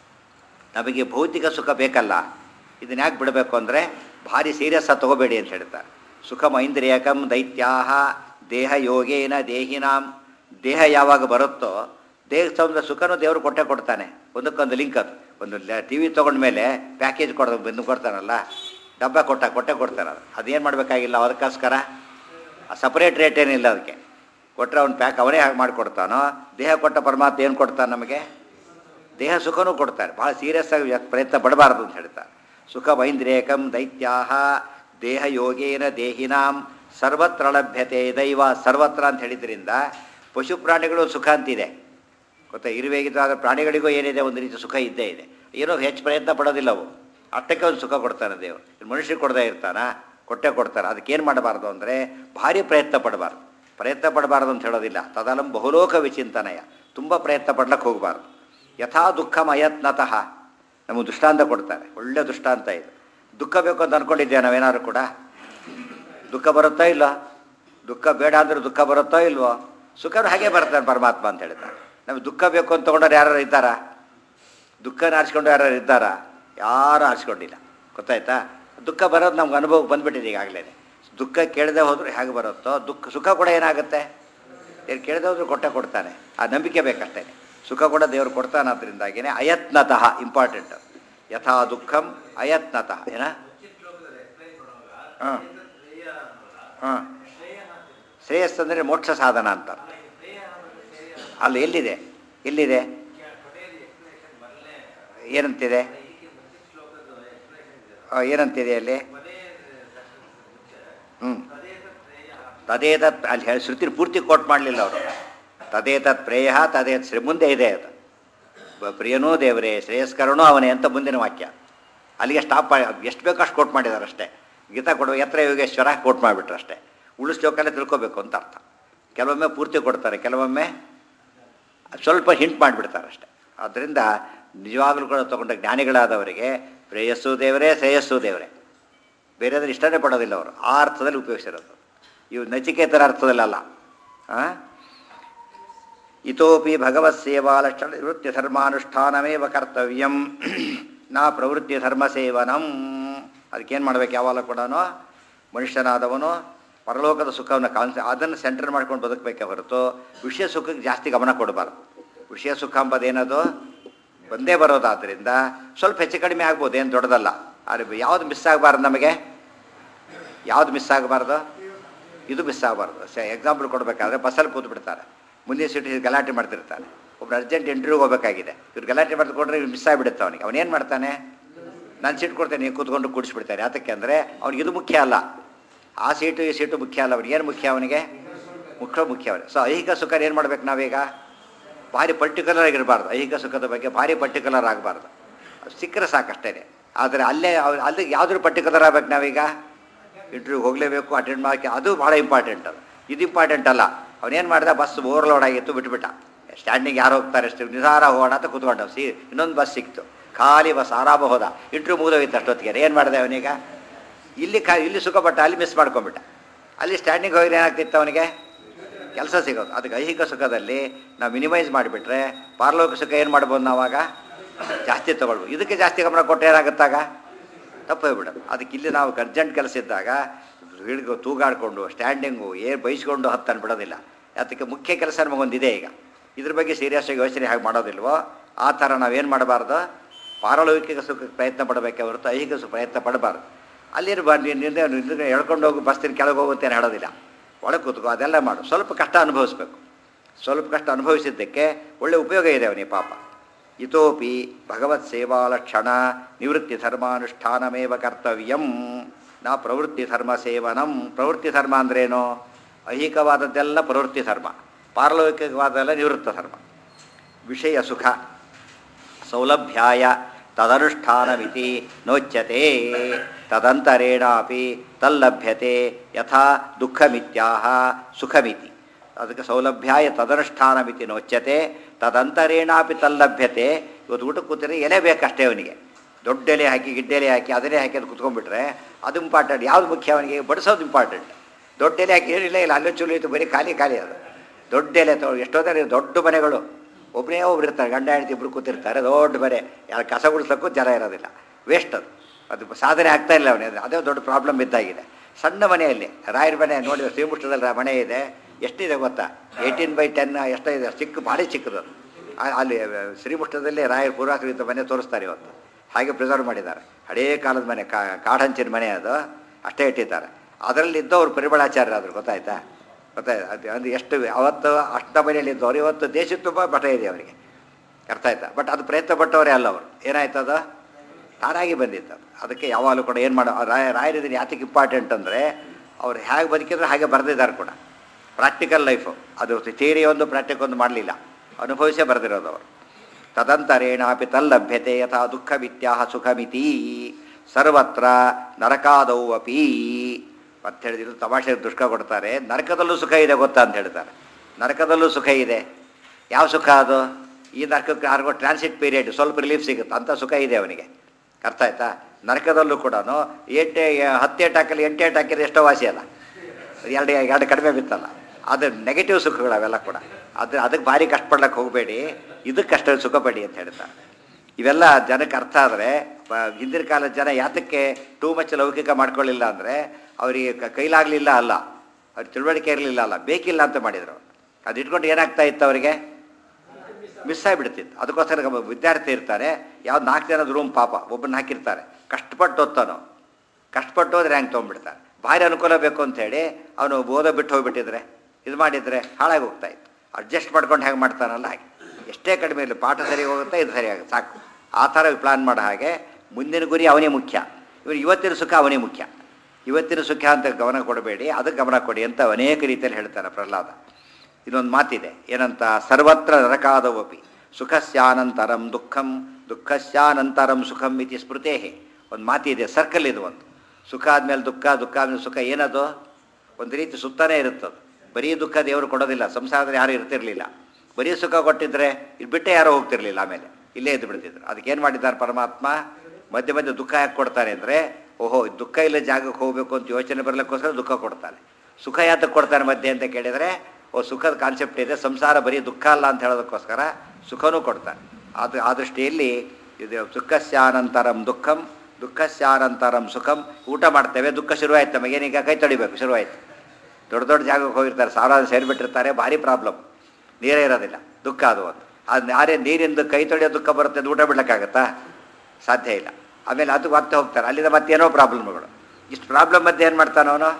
ನಮಗೆ ಭೌತಿಕ ಸುಖ ಬೇಕಲ್ಲ ಇದನ್ನ ಯಾಕೆ ಬಿಡಬೇಕು ಅಂದರೆ ಭಾರಿ ಸೀರಿಯಸ್ ತಗೋಬೇಡಿ ಅಂತ ಹೇಳ್ತಾರೆ ಸುಖಮೈಂದ್ರಿಯಕಂ ದೈತ್ಯಾ ದೇಹ ಯೋಗೇನ ದೇಹಿನಾಂ ದೇಹ ಯಾವಾಗ ಬರುತ್ತೋ ದೇಹ ಸಂಬಂಧ ಸುಖನೂ ದೇವರು ಕೊಟ್ಟೆ ಕೊಡ್ತಾನೆ ಒಂದಕ್ಕೊಂದು ಲಿಂಕ್ ಅದು ಒಂದು ಟಿ ವಿ ತೊಗೊಂಡ್ಮೇಲೆ ಪ್ಯಾಕೇಜ್ ಕೊಡೋ ಬಂದು ಕೊಡ್ತಾನಲ್ಲ ಡಬ್ಬ ಕೊಟ್ಟ ಕೊಟ್ಟೆ ಕೊಡ್ತಾನೆ ಅದು ಅದೇನು ಮಾಡಬೇಕಾಗಿಲ್ಲ ಅದಕ್ಕೋಸ್ಕರ ಸಪರೇಟ್ ರೇಟ್ ಏನಿಲ್ಲ ಅದಕ್ಕೆ ಕೊಟ್ಟರೆ ಅವ್ನು ಪ್ಯಾಕ್ ಅವನೇ ಹಾಗೆ ಮಾಡಿಕೊಡ್ತಾನೋ ದೇಹ ಕೊಟ್ಟ ಪರಮಾತ್ಮ ಏನು ಕೊಡ್ತಾನೆ ನಮಗೆ ದೇಹ ಸುಖನೂ ಕೊಡ್ತಾರೆ ಭಾಳ ಸೀರಿಯಸ್ ಆಗಿ ಪ್ರಯತ್ನ ಪಡಬಾರ್ದು ಅಂತ ಹೇಳ್ತಾರೆ ಸುಖ ವೈಂದ್ರೇಕಂ ದೈತ್ಯಾ ದೇಹ ಯೋಗೇನ ದೇಹಿನಾಂ ಸರ್ವತ್ರ ಲಭ್ಯತೆ ದೈವ ಸರ್ವತ್ರ ಅಂತ ಹೇಳಿದ್ರಿಂದ ಪಶು ಪ್ರಾಣಿಗಳು ಸುಖ ಅಂತಿದೆ ಗೊತ್ತಾ ಇರುವೆಗಿದ್ದಾದ ಪ್ರಾಣಿಗಳಿಗೂ ಏನಿದೆ ಒಂದು ರೀತಿ ಸುಖ ಇದ್ದೇ ಇದೆ ಏನೋ ಹೆಚ್ಚು ಪ್ರಯತ್ನ ಪಡೋದಿಲ್ಲ ಅವು ಅಷ್ಟಕ್ಕೆ ಒಂದು ಸುಖ ಕೊಡ್ತಾನೆ ದೇವರು ಮನುಷ್ಯರಿಗೆ ಕೊಡದೇ ಇರ್ತಾನ ಕೊಟ್ಟೆ ಕೊಡ್ತಾರೆ ಅದಕ್ಕೇನು ಮಾಡಬಾರ್ದು ಅಂದರೆ ಭಾರಿ ಪ್ರಯತ್ನ ಪಡಬಾರ್ದು ಪ್ರಯತ್ನ ಪಡಬಾರ್ದು ಅಂತ ಹೇಳೋದಿಲ್ಲ ತದಲಂ ಬಹುಲೋಕ ವಿಚಿಂತನಯ ತುಂಬ ಪ್ರಯತ್ನ ಪಡ್ಲಕ್ಕೆ ಹೋಗಬಾರ್ದು ಯಥಾ ದುಃಖಮಯತ್ನತಃ ನಮಗೆ ದೃಷ್ಟಾಂತ ಕೊಡ್ತಾರೆ ಒಳ್ಳೆ ದೃಷ್ಟಾಂತ ಇದು ದುಃಖ ಬೇಕು ಅಂತ ಅಂದ್ಕೊಂಡಿದ್ದೇವೆ ನಾವೇನಾದ್ರು ಕೂಡ ದುಃಖ ಬರುತ್ತೋ ಇಲ್ಲ ದುಃಖ ಬೇಡ ಅಂದ್ರೆ ದುಃಖ ಬರುತ್ತೋ ಇಲ್ವೋ ಸುಖನೂ ಹಾಗೆ ಬರ್ತಾನೆ ಪರಮಾತ್ಮ ಅಂತ ಹೇಳ್ತಾರೆ ನಮಗೆ ದುಃಖ ಬೇಕು ಅಂತ ತೊಗೊಂಡವ್ರು ಯಾರು ಇದ್ದಾರಾ ದುಃಖನ ಆರಿಸ್ಕೊಂಡು ಯಾರು ಇದ್ದಾರಾ ಯಾರೂ ಆರಿಸ್ಕೊಂಡಿಲ್ಲ ಗೊತ್ತಾಯ್ತಾ ದುಃಖ ಬರೋದು ನಮ್ಗೆ ಅನುಭವ ಬಂದ್ಬಿಟ್ಟಿದೆ ಈಗಾಗಲೇ ದುಃಖ ಕೇಳದೆ ಹೋದ್ರೆ ಹೇಗೆ ಬರುತ್ತೋ ದುಃಖ ಸುಖ ಕೂಡ ಏನಾಗುತ್ತೆ ಏನು ಕೇಳದೆ ಹೋದ್ರೆ ಕೊಟ್ಟೆ ಕೊಡ್ತಾನೆ ಆ ನಂಬಿಕೆ ಬೇಕಷ್ಟೇ ಸುಖ ಕೂಡ ದೇವರು ಕೊಡ್ತಾನೆ ಅದರಿಂದಾಗಿನೇ ಅಯತ್ನತಃ ಇಂಪಾರ್ಟೆಂಟ್ ಯಥಾ ದುಃಖಂ ಅಯತ್ನತಃ ಏನ ಹಾಂ ಹಾಂ ಶ್ರೇಯಸ್ ಅಂದರೆ ಮೋಕ್ಷ ಸಾಧನ ಅಂತ ಅಲ್ಲಿ ಎಲ್ಲಿದೆ ಎಲ್ಲಿದೆ ಏನಂತಿದೆ ಆ, ಏನಂತಿದೆ ಅಲ್ಲಿ ಹ್ಞೂ ತದೇತತ್ ಅಲ್ಲಿ ಹೇಳಿ ಶ್ರುತಿ ಪೂರ್ತಿ ಕೋಟ್ ಮಾಡಲಿಲ್ಲ ಅವರು ತದೇತತ್ ಪ್ರೇಯ ತದೇತ್ ಶ್ರೀ ಮುಂದೆ ಇದೆ ಅದು ಬ- ಪ್ರಿಯನೂ ದೇವರೇ ಶ್ರೇಯಸ್ಕರನೂ ಅವನೇ ಅಂತ ಮುಂದಿನ ವಾಕ್ಯ ಅಲ್ಲಿಗೆ ಸ್ಟಾಪ್ ಎಷ್ಟು ಬೇಕೋ ಅಷ್ಟು ಕೋಟ್ ಮಾಡಿದ್ದಾರೆ ಅಷ್ಟೇ ಗೀತಾ ಕೊಡುವ ಯತ್ರ ಯೋಗೇಶ್ವರ ಕೋಟ್ ಮಾಡಿಬಿಟ್ರು ಅಷ್ಟೇ ಉಳಿಸ್ ಶ್ಲೋಕಲ್ಲೇ ತಿಳ್ಕೊಬೇಕು ಅಂತ ಅರ್ಥ ಕೆಲವೊಮ್ಮೆ ಪೂರ್ತಿ ಕೊಡ್ತಾರೆ ಕೆಲವೊಮ್ಮೆ ಸ್ವಲ್ಪ ಹಿಂಟ್ ಮಾಡಿಬಿಡ್ತಾರೆ ಅಷ್ಟೇ ಆದ್ದರಿಂದ ನಿಜವಾಗಲೂ ಕೂಡ ತಗೊಂಡ ಜ್ಞಾನಿಗಳಾದವರಿಗೆ ಪ್ರೇಯಸ್ಸು ದೇವರೇ ಶ್ರೇಯಸ್ಸು ದೇವರೇ ಬೇರೆದ್ರೆ ಇಷ್ಟನೇ ಪಡೋದಿಲ್ಲ ಅವರು ಆ ಅರ್ಥದಲ್ಲಿ ಉಪಯೋಗಿಸಿರೋದು ಇವು ನಚಿಕೇತರ ಅರ್ಥದಲ್ಲಲ್ಲ ಆ? ಇತೋಪಿ ಭಗವತ್ ಸೇವಾ ಲಕ್ಷಣ ನಿವೃತ್ತಿ ಧರ್ಮಾನುಷ್ಠಾನಮೇವ ಕರ್ತವ್ಯಂ ನಾ ಪ್ರವೃತ್ತಿ ಧರ್ಮ ಸೇವನಂ ಅದಕ್ಕೇನು ಮಾಡ್ಬೇಕು ಯಾವಾಗ ಕೂಡ ಮನುಷ್ಯನಾದವನು ಪರಲೋಕದ ಸುಖವನ್ನು ಕಾನ್ಸ ಅದನ್ನು ಸೆಂಟರ್ ಮಾಡ್ಕೊಂಡು ಬದುಕಬೇಕೆ ಹೊರತು ವಿಷಯ ಸುಖಕ್ಕೆ ಜಾಸ್ತಿ ಗಮನ ಕೊಡಬಾರ್ದು ವಿಷಯ ಸುಖ ಅಂಬದೇನದು ಬಂದೇ ಬರೋದಾದ್ರಿಂದ ಸ್ವಲ್ಪ ಹೆಚ್ಚು ಕಡಿಮೆ ಆಗ್ಬೋದು ಏನು ದೊಡ್ಡದಲ್ಲ ಆದರೆ ಯಾವುದು ಮಿಸ್ ಆಗಬಾರ್ದು ನಮಗೆ ಯಾವುದು ಮಿಸ್ ಆಗಬಾರ್ದು ಇದು ಮಿಸ್ ಆಗಬಾರ್ದು ಸ ಎಕ್ಸಾಂಪಲ್ ಕೊಡಬೇಕಾದ್ರೆ ಬಸ್ಸಲ್ಲಿ ಕೂತು ಬಿಡ್ತಾರೆ ಮುಂದಿನ ಸೀಟ್ ಗಲಾಟೆ ಮಾಡ್ತಿರ್ತಾನೆ ಒಬ್ರು ಅರ್ಜೆಂಟ್ ಇಂಟರ್ವ್ಯೂಗೆ ಹೋಗಬೇಕಾಗಿದೆ ಇವ್ರು ಗಲಾಟೆ ಮಾಡ್ದು ಕೊಟ್ಟರೆ ಇವ್ರು ಮಿಸ್ ಆಗಿಬಿಡುತ್ತೆ ಅವನಿಗೆ ಅವನೇನು ಮಾಡ್ತಾನೆ ನಾನು ಸೀಟ್ ಕೊಡ್ತೇನೆ ನೀವು ಕೂತ್ಕೊಂಡು ಕೂಡಿಸ್ಬಿಡ್ತಾರೆ ಯಾತಕ್ಕೆ ಅಂದರೆ ಅವ್ನಿಗೆ ಇದು ಮುಖ್ಯ ಅಲ್ಲ ಆ ಸೀಟು ಈ ಸೀಟು ಮುಖ್ಯ ಅಲ್ಲ ಅವ್ನಿಗೆ ಏನು ಮುಖ್ಯ ಅವನಿಗೆ ಮುಖ್ಯ ಮುಖ್ಯ ಅವನಿಗೆ ಸೊ ಐಹಿಕ ಸುಖ ಏನು ಮಾಡ್ಬೇಕು ನಾವೀಗ ಭಾರಿ ಪರ್ಟಿಕ್ಯುಲರ್ ಆಗಿರಬಾರ್ದು ಐಹಿಕ ಸುಖದ ಬಗ್ಗೆ ಭಾರಿ ಪರ್ಟಿಕ್ಯುಲರ್ ಆಗಬಾರ್ದು ಸಿಕ್ಕರೆ ಸಾಕಷ್ಟೇ ಆದರೆ ಅಲ್ಲೇ ಅವ್ರು ಅಲ್ಲಿಗೆ ಯಾವುದ್ರ ಪರ್ಟಿಕ್ಯುಲರ್ ಆಗ್ಬೇಕು ನಾವೀಗ ಇಂಟರ್ವ್ಯೂಗೆ ಹೋಗಲೇಬೇಕು ಅಟೆಂಡ್ ಮಾಡೋಕ್ಕೆ ಅದು ಭಾಳ ಇಂಪಾರ್ಟೆಂಟ್ ಅದು ಇದು ಇಂಪಾರ್ಟೆಂಟ್ ಅಲ್ಲ ಅವನೇನು ಮಾಡ್ದ ಬಸ್ ಓವರ್ಲೋಡ್ ಆಗಿತ್ತು ಬಿಟ್ಬಿಟ್ಟ ಸ್ಟ್ಯಾಂಡಿಂಗ್ ಯಾರು ಹೋಗ್ತಾರೆ ಅಷ್ಟು ನಿಧಾನ ಹೋಗೋಣ ಅಂತ ಕೂತ್ಕೊಂಡು ಸಿ ಇನ್ನೊಂದು ಬಸ್ ಸಿಕ್ತು ಖಾಲಿ ಬಸ್ ಆರಾಮ ಹೋದ ಇಂಟ್ರ್ಯೂ ಮುಗಿದೋಗಿತ್ತು ಅಷ್ಟೊತ್ತಿಗೆ ಏನು ಮಾಡಿದೆ ಅವನೀಗ ಇಲ್ಲಿ ಕಾ ಇಲ್ಲಿ ಸುಖಪಟ್ಟ ಅಲ್ಲಿ ಮಿಸ್ ಮಾಡ್ಕೊಂಬಿಟ್ಟ ಅಲ್ಲಿ ಸ್ಟ್ಯಾಂಡಿಂಗ್ ಹೋಗಿದ್ರೆ ಏನಾಗ್ತಿತ್ತು ಅವನಿಗೆ ಕೆಲಸ ಸಿಗೋದು ಅದಕ್ಕೆ ಐಹಿಕ ಸುಖದಲ್ಲಿ ನಾವು ಮಿನಿಮೈಸ್ ಮಾಡಿಬಿಟ್ರೆ ಪಾರಲೋಕ ಸುಖ ಏನು ಮಾಡ್ಬೋದು ನಾವಾಗ ಜಾಸ್ತಿ ತೊಗೊಳ್ಬೋದು ಇದಕ್ಕೆ ಜಾಸ್ತಿ ಗಮನ ಕೊಟ್ಟರೆ ಏನಾಗುತ್ತಾಗ ತಪ್ಪು ಹೋಗ್ಬಿಡೋದು ಅದಕ್ಕೆ ಇಲ್ಲಿ ನಾವು ಅರ್ಜೆಂಟ್ ಕೆಲಸ ಇದ್ದಾಗ ಹಿಡ್ಗು ತೂಗಾಡಿಕೊಂಡು ಸ್ಟ್ಯಾಂಡಿಂಗು ಏನು ಬೈಸ್ಕೊಂಡು ಹತ್ತನ್ನು ಬಿಡೋದಿಲ್ಲ ಅದಕ್ಕೆ ಮುಖ್ಯ ಕೆಲಸ ನಮಗೊಂದಿದೆ ಈಗ ಇದ್ರ ಬಗ್ಗೆ ಸೀರಿಯಸ್ ಆಗಿ ಯೋಚನೆ ಹಾಗೆ ಮಾಡೋದಿಲ್ವೋ ಆ ಥರ ನಾವೇನು ಮಾಡಬಾರ್ದು ಪಾರಲೌಕಿಕ ಸುಖಕ್ಕೆ ಪ್ರಯತ್ನ ಪಡಬೇಕೆ ಹೊರತು ಐಹಿಕ ಸುಖ ಪ್ರಯತ್ನ ಪಡಬಾರ್ದು ಅಲ್ಲಿರು ಬಂದು ಎಳ್ಕೊಂಡು ಹೋಗಿ ಬಸ್ತಿನ ಕೆಳಗೆ ಹೋಗುತ್ತೆ ಅಂತ ಹೇಳೋದಿಲ್ಲ ಒಳಗೆ ಕೂತ್ಕೋ ಅದೆಲ್ಲ ಮಾಡು ಸ್ವಲ್ಪ ಕಷ್ಟ ಅನುಭವಿಸ್ಬೇಕು ಸ್ವಲ್ಪ ಕಷ್ಟ ಅನುಭವಿಸಿದ್ದಕ್ಕೆ ಒಳ್ಳೆ ಉಪಯೋಗ ಇದೆ ಅವನಿಗೆ ಪಾಪ ಇತೋಪಿ ಭಗವತ್ ಸೇವಾಲಕ್ಷಣ ನಿವೃತ್ತಿ ಧರ್ಮಾನುಷ್ಠಾನಮೇವ ಕರ್ತವ್ಯಂ ನಾ ಪ್ರವೃತ್ತಿ ಧರ್ಮ ಸೇವನಂ ಪ್ರವೃತ್ತಿ ಧರ್ಮ ಅಂದ್ರೇನು ಐಹಿಕವಾದದ್ದೆಲ್ಲ ಪ್ರವೃತ್ತಿ ಧರ್ಮ ಪಾರಲೌಕಿಕವಾದೆಲ್ಲ ನಿವೃತ್ತ ಧರ್ಮ ವಿಷಯ ಸುಖ ಸೌಲಭ್ಯಾಯ ತದನುಷ್ಠಾನಮಿತಿ ನೋಚ್ಯತೆ ತದಂತರೇಣಾಪಿ ತಲ್ಲಭ್ಯತೆ ಯಥಾ ದುಃಖಮಿತ್ಯಾಹ ಸುಖಮಿತಿ ಅದಕ್ಕೆ ಸೌಲಭ್ಯಾಯ ತದನುಷ್ಠಾನಮಿತಿ ನೋಚ್ಯತೆ ತದಂತರೇಣಾಪಿ ತಲ್ಲಭ್ಯತೆ ಇವತ್ತು ಊಟಕ್ಕೆ ಕೂತಿದ್ರೆ ಎಲೆ ಬೇಕಷ್ಟೇ ಅವನಿಗೆ ದೊಡ್ಡ ಎಲೆ ಹಾಕಿ ಗಿಡ್ಡೆಲೆ ಹಾಕಿ ಅದನ್ನೇ ಹಾಕಿ ಅದು ಕುತ್ಕೊಂಡ್ಬಿಟ್ರೆ ಅದು ಇಂಪಾರ್ಟೆಂಟ್ ಯಾವುದು ಮುಖ್ಯ ಅವನಿಗೆ ಬಡಿಸೋದು ಇಂಪಾರ್ಟೆಂಟ್ ದೊಡ್ಡ ಎಲೆ ಹಾಕಿ ಏನಿಲ್ಲ ಇಲ್ಲ ಅಲ್ಲೂ ಚುಲಿ ಇತ್ತು ಬರೀ ಖಾಲಿ ಖಾಲಿ ಅದು ದೊಡ್ಡ ಎಲೆ ತೊ ಎಷ್ಟೋದ್ರೆ ದೊಡ್ಡ ಮನೆಗಳು ಒಬ್ಬನೇ ಒಬ್ರು ಇರ್ತಾರೆ ಗಂಡ ಹೆಂಡತಿ ಇಬ್ಬರು ಕೂತಿರ್ತಾರೆ ದೊಡ್ಡ ಮನೆ ಯಾರು ಕಸ ಗುಡಿಸ್ಲಿಕ್ಕೂ ಜನ ಇರೋದಿಲ್ಲ ವೇಸ್ಟ್ ಅದು ಅದು ಸಾಧನೆ ಆಗ್ತಾ ಇಲ್ಲ ಅವನಿಗೆ ಅದೇ ದೊಡ್ಡ ಪ್ರಾಬ್ಲಮ್ ಇದ್ದಾಗಿದೆ ಸಣ್ಣ ಮನೆಯಲ್ಲಿ ರಾಯರ ಮನೆ ನೋಡಿ ಶ್ರೀಮುಷ್ಟದಲ್ಲಿ ಮನೆ ಇದೆ ಎಷ್ಟಿದೆ ಗೊತ್ತಾ ಏಯ್ಟೀನ್ ಬೈ ಟೆನ್ ಎಷ್ಟೋ ಇದೆ ಚಿಕ್ಕ ಭಾರಿ ಚಿಕ್ಕದು ಅದು. ಆ- ಅಲ್ಲಿ ಶ್ರೀಮುಷ್ಟದಲ್ಲಿ ರಾಯರ ಪೂರ್ವಾಶ್ರಿತ ಮನೆ ತೋರಿಸ್ತಾರೆ ಇವತ್ತು ಹಾಗೆ ಪ್ರಿಸರ್ವ್ ಮಾಡಿದ್ದಾರೆ ಹಳೇ ಕಾಲದ ಮನೆ ಕಾ ಕಾಡಂಚಿನ ಮನೆ ಅದು ಅಷ್ಟೇ ಇಟ್ಟಿದ್ದಾರೆ ಅದರಲ್ಲಿ ಇದ್ದವ್ರು ಪರಿಮಳಾಚಾರ್ಯ ಆದರು ಗೊತ್ತಾಯ್ತಾ ಗೊತ್ತಾಯ್ತು ಅದು ಅದು ಎಷ್ಟು ಅವತ್ತು ಅಷ್ಟ ಮನೆಯಲ್ಲಿ ಇದ್ದವ್ರು ಇವತ್ತು ದೇಶದ ತುಂಬ ಮಠ ಇದೆ ಅವರಿಗೆ ಅರ್ಥ ಆಯ್ತಾ ಬಟ್ ಅದು ಪ್ರಯತ್ನ ಪಟ್ಟವರೇ ಅಲ್ಲ ಅವರು ಏನಾಯ್ತು ಅದು ತಾನಾಗಿ ಬಂದಿತ್ತು ಅದು ಅದಕ್ಕೆ ಯಾವಾಗಲೂ ಕೂಡ ಏನು ಮಾಡೋ ರಾಯ ರಾಯರಿದ್ದೀನಿ ಯಾತಕ್ಕೆ ಇಂಪಾರ್ಟೆಂಟ್ ಅಂದರೆ ಅವ್ರು ಹೇಗೆ ಬದುಕಿದ್ರೆ ಹಾಗೆ ಬರೆದಿದ್ದಾರೆ ಕೂಡ ಪ್ರಾಕ್ಟಿಕಲ್ ಲೈಫು ಅದು ಥಿಯರಿ ಒಂದು ಪ್ರಾಕ್ಟಿಕಲ್ ಒಂದು ಮಾಡಲಿಲ್ಲ ಅನುಭವಿಸೇ ಬರೆದಿರೋದು ಅವರು ತದಂತರೇಣಾಪಿ ತಲ್ಲಭ್ಯತೆ ಯಥಾ ದುಃಖಮಿತ್ಯಾಹ ಸುಖಮಿತಿ ಸರ್ವತ್ರ ನರಕಾದೌ ಅಪಿ ಅಂತ ಹೇಳಿದ್ರು ತಮಾಷೆ ದುಷ್ಕ ಕೊಡ್ತಾರೆ ನರಕದಲ್ಲೂ ಸುಖ ಇದೆ ಗೊತ್ತಾ ಅಂತ ಹೇಳ್ತಾರೆ ನರಕದಲ್ಲೂ ಸುಖ ಇದೆ ಯಾವ ಸುಖ ಅದು ಈ ನರಕಕ್ಕೆ ಯಾರಿಗೋ ಟ್ರಾನ್ಸಿಟ್ ಪೀರಿಯಡ್ ಸ್ವಲ್ಪ ರಿಲೀಫ್ ಸಿಗುತ್ತೆ ಅಂಥ ಸುಖ ಇದೆ ಅವನಿಗೆ ಅರ್ಥ ಆಯ್ತಾ ನರಕದಲ್ಲೂ ಕೂಡ ಎಂಟೆ ಹತ್ತು ಏಟ್ ಹಾಕಲಿ ಎಂಟು ಏಟ್ ಹಾಕಿದ್ರೆ ಎಷ್ಟೋ ವಾಸಿ ಅಲ್ಲ ಎರಡು ಎರಡು ಕಡಿಮೆ ಬಿತ್ತಲ್ಲ ಅದು ನೆಗೆಟಿವ್ ಸುಖಗಳು ಅವೆಲ್ಲ ಕೂಡ ಅದು ಅದಕ್ಕೆ ಭಾರಿ ಕಷ್ಟಪಡ್ಲಕ್ಕೆ ಹೋಗಬೇಡಿ ಇದಕ್ಕೆ ಕಷ್ಟ ಸುಖ ಪಡಿ ಅಂತ ಹೇಳ್ತಾರೆ ಇವೆಲ್ಲ ಜನಕ್ಕೆ ಅರ್ಥ ಆದರೆ ಹಿಂದಿನ ಕಾಲದ ಜನ ಯಾತಕ್ಕೆ ಟೂ ಮಚ್ ಲೌಕಿಕ ಮಾಡ್ಕೊಳ್ಳಿಲ್ಲ ಅಂದರೆ ಅವರಿಗೆ ಕ- ಕೈಲಾಗಲಿಲ್ಲ ಅಲ್ಲ ಅವ್ರಿಗೆ ತಿಳುವಳಿಕೆ ಇರಲಿಲ್ಲ ಅಲ್ಲ ಬೇಕಿಲ್ಲ ಅಂತ ಮಾಡಿದರು ಅದು ಇಟ್ಕೊಂಡು ಏನಾಗ್ತಾ ಇತ್ತು ಅವರಿಗೆ ಮಿಸ್ ಆಗಿಬಿಡ್ತಿತ್ತು ಅದಕ್ಕೋಸ್ಕರ ಒಬ್ಬ ವಿದ್ಯಾರ್ಥಿ ಇರ್ತಾರೆ ಯಾವ್ದು ನಾಲ್ಕು ಜನದ ರೂಮ್ ಪಾಪ ಒಬ್ಬನ ಹಾಕಿರ್ತಾರೆ ಕಷ್ಟಪಟ್ಟು ಓದ್ತಾನೋ ಕಷ್ಟಪಟ್ಟು ಹೋದ್ರೆ ಹ್ಯಾಂಗೆ ತೊಗೊಂಡ್ಬಿಡ್ತಾರೆ ಭಾರಿ ಅನುಕೂಲ ಬೇಕು ಅಂತೇಳಿ ಅವನು ಓದೋ ಬಿಟ್ಟು ಹೋಗ್ಬಿಟ್ಟಿದ್ರೆ ಇದು ಮಾಡಿದರೆ ಹಾಳಾಗಿ ಹೋಗ್ತಾ ಇತ್ತು ಅಡ್ಜಸ್ಟ್ ಮಾಡ್ಕೊಂಡು ಹೇಗೆ ಮಾಡ್ತಾನಲ್ಲ ಹಾಗೆ ಎಷ್ಟೇ ಕಡಿಮೆ ಇರಲಿ ಪಾಠ ಸರಿ ಹೋಗುತ್ತೆ ಇದು ಸರಿ ಆಗುತ್ತೆ ಸಾಕು ಆ ಥರ ಪ್ಲಾನ್ ಮಾಡೋ ಹಾಗೆ ಮುಂದಿನ ಗುರಿ ಅವನೇ ಮುಖ್ಯ ಇವರು ಇವತ್ತಿನ ಸುಖ ಅವನೇ ಮುಖ್ಯ ಇವತ್ತಿನ ಸುಖ ಅಂತ ಗಮನ ಕೊಡಬೇಡಿ ಅದಕ್ಕೆ ಗಮನ ಕೊಡಿ ಅಂತ ಅನೇಕ ರೀತಿಯಲ್ಲಿ ಹೇಳ್ತಾರೆ ಪ್ರಹ್ಲಾದ ಇದೊಂದು ಮಾತಿದೆ ಏನಂತ ಸರ್ವತ್ರ ನರಕಾದವಪಿ ಸುಖಸ್ಯಾನಂತರಂ ದುಃಖಂ ದುಃಖಸ್ಯಾನಂತರಂ ಸುಖಂ ಇತಿ ಸ್ಮೃತೇ ಒಂದು ಮಾತಿದೆ ಸರ್ಕಲ್ ಇದು ಒಂದು ಸುಖ ಆದಮೇಲೆ ದುಃಖ ದುಃಖ ಆದ್ಮೇಲೆ ಸುಖ ಏನದು ಒಂದು ರೀತಿ ಸುತ್ತಾನೇ ಇರುತ್ತದು ಬರೀ ದುಃಖ ದೇವರು ಕೊಡೋದಿಲ್ಲ ಸಂಸಾರದಲ್ಲಿ ಯಾರು ಇರ್ತಿರ್ಲಿಲ್ಲ ಬರೀ ಸುಖ ಕೊಟ್ಟಿದ್ರೆ ಇಲ್ಲಿ ಬಿಟ್ಟೆ ಯಾರೋ ಹೋಗ್ತಿರ್ಲಿಲ್ಲ ಆಮೇಲೆ ಇಲ್ಲೇ ಇದ್ದು ಬಿಡ್ತಿದ್ರು ಅದಕ್ಕೆ ಏನು ಮಾಡಿದ್ದಾರೆ ಪರಮಾತ್ಮ ಮಧ್ಯೆ ಮಧ್ಯೆ ದುಃಖ ಯಾಕೆ ಕೊಡ್ತಾನೆ ಅಂದರೆ ಓಹೋ ದುಃಖ ಇಲ್ಲ ಜಾಗಕ್ಕೆ ಹೋಗಬೇಕು ಅಂತ ಯೋಚನೆ ಬರಲಿಕ್ಕೋಸ್ಕರ ದುಃಖ ಕೊಡ್ತಾನೆ ಸುಖ ಯಾತಕ್ಕೆ ಕೊಡ್ತಾನೆ ಮಧ್ಯೆ ಅಂತ ಕೇಳಿದರೆ ಓ ಸುಖದ ಕಾನ್ಸೆಪ್ಟ್ ಇದೆ ಸಂಸಾರ ಬರೀ ದುಃಖ ಅಲ್ಲ ಅಂತ ಹೇಳೋದಕ್ಕೋಸ್ಕರ ಸುಖನೂ ಕೊಡ್ತಾನೆ ಅದು ಆ ದೃಷ್ಟಿಯಲ್ಲಿ ಇದು ಸುಖಸ್ಯಾನಂತರಂ ದುಃಖಂ ದುಃಖಸ್ಯಾನಂತರಂ ಸುಖಂ ಊಟ ಮಾಡ್ತೇವೆ ದುಃಖ ಶುರುವಾಯ್ತು ನಮಗೇನೀಗ ಕೈ ತೊಳಿಬೇಕು ಶುರುವಾಯ್ತು ದೊಡ್ಡ ದೊಡ್ಡ ಜಾಗಕ್ಕೆ ಹೋಗಿರ್ತಾರೆ ಸಾವಿರಾರು ಸೇರಿಬಿಟ್ಟಿರ್ತಾರೆ ಭಾರಿ ಪ್ರಾಬ್ಲಮ್ ನೀರೇ ಇರೋದಿಲ್ಲ ದುಃಖ ಅದು ಒಂದು ಅದು ಯಾರೇ ನೀರಿಂದ ಕೈ ತೊಳೆಯೋ ದುಃಖ ಬರುತ್ತೆ ಅದು ಊಟ ಬಿಡ್ಲಿಕ್ಕಾಗತ್ತಾ ಸಾಧ್ಯ ಇಲ್ಲ ಆಮೇಲೆ ಅದು ಮತ್ತೆ ಹೋಗ್ತಾರೆ ಅಲ್ಲಿಂದ ಮತ್ತೇನೋ ಪ್ರಾಬ್ಲಮ್ಗಳು ಇಷ್ಟು ಪ್ರಾಬ್ಲಮ್ ಮಧ್ಯೆ ಏನು ಮಾಡ್ತಾನೆ ಅವನು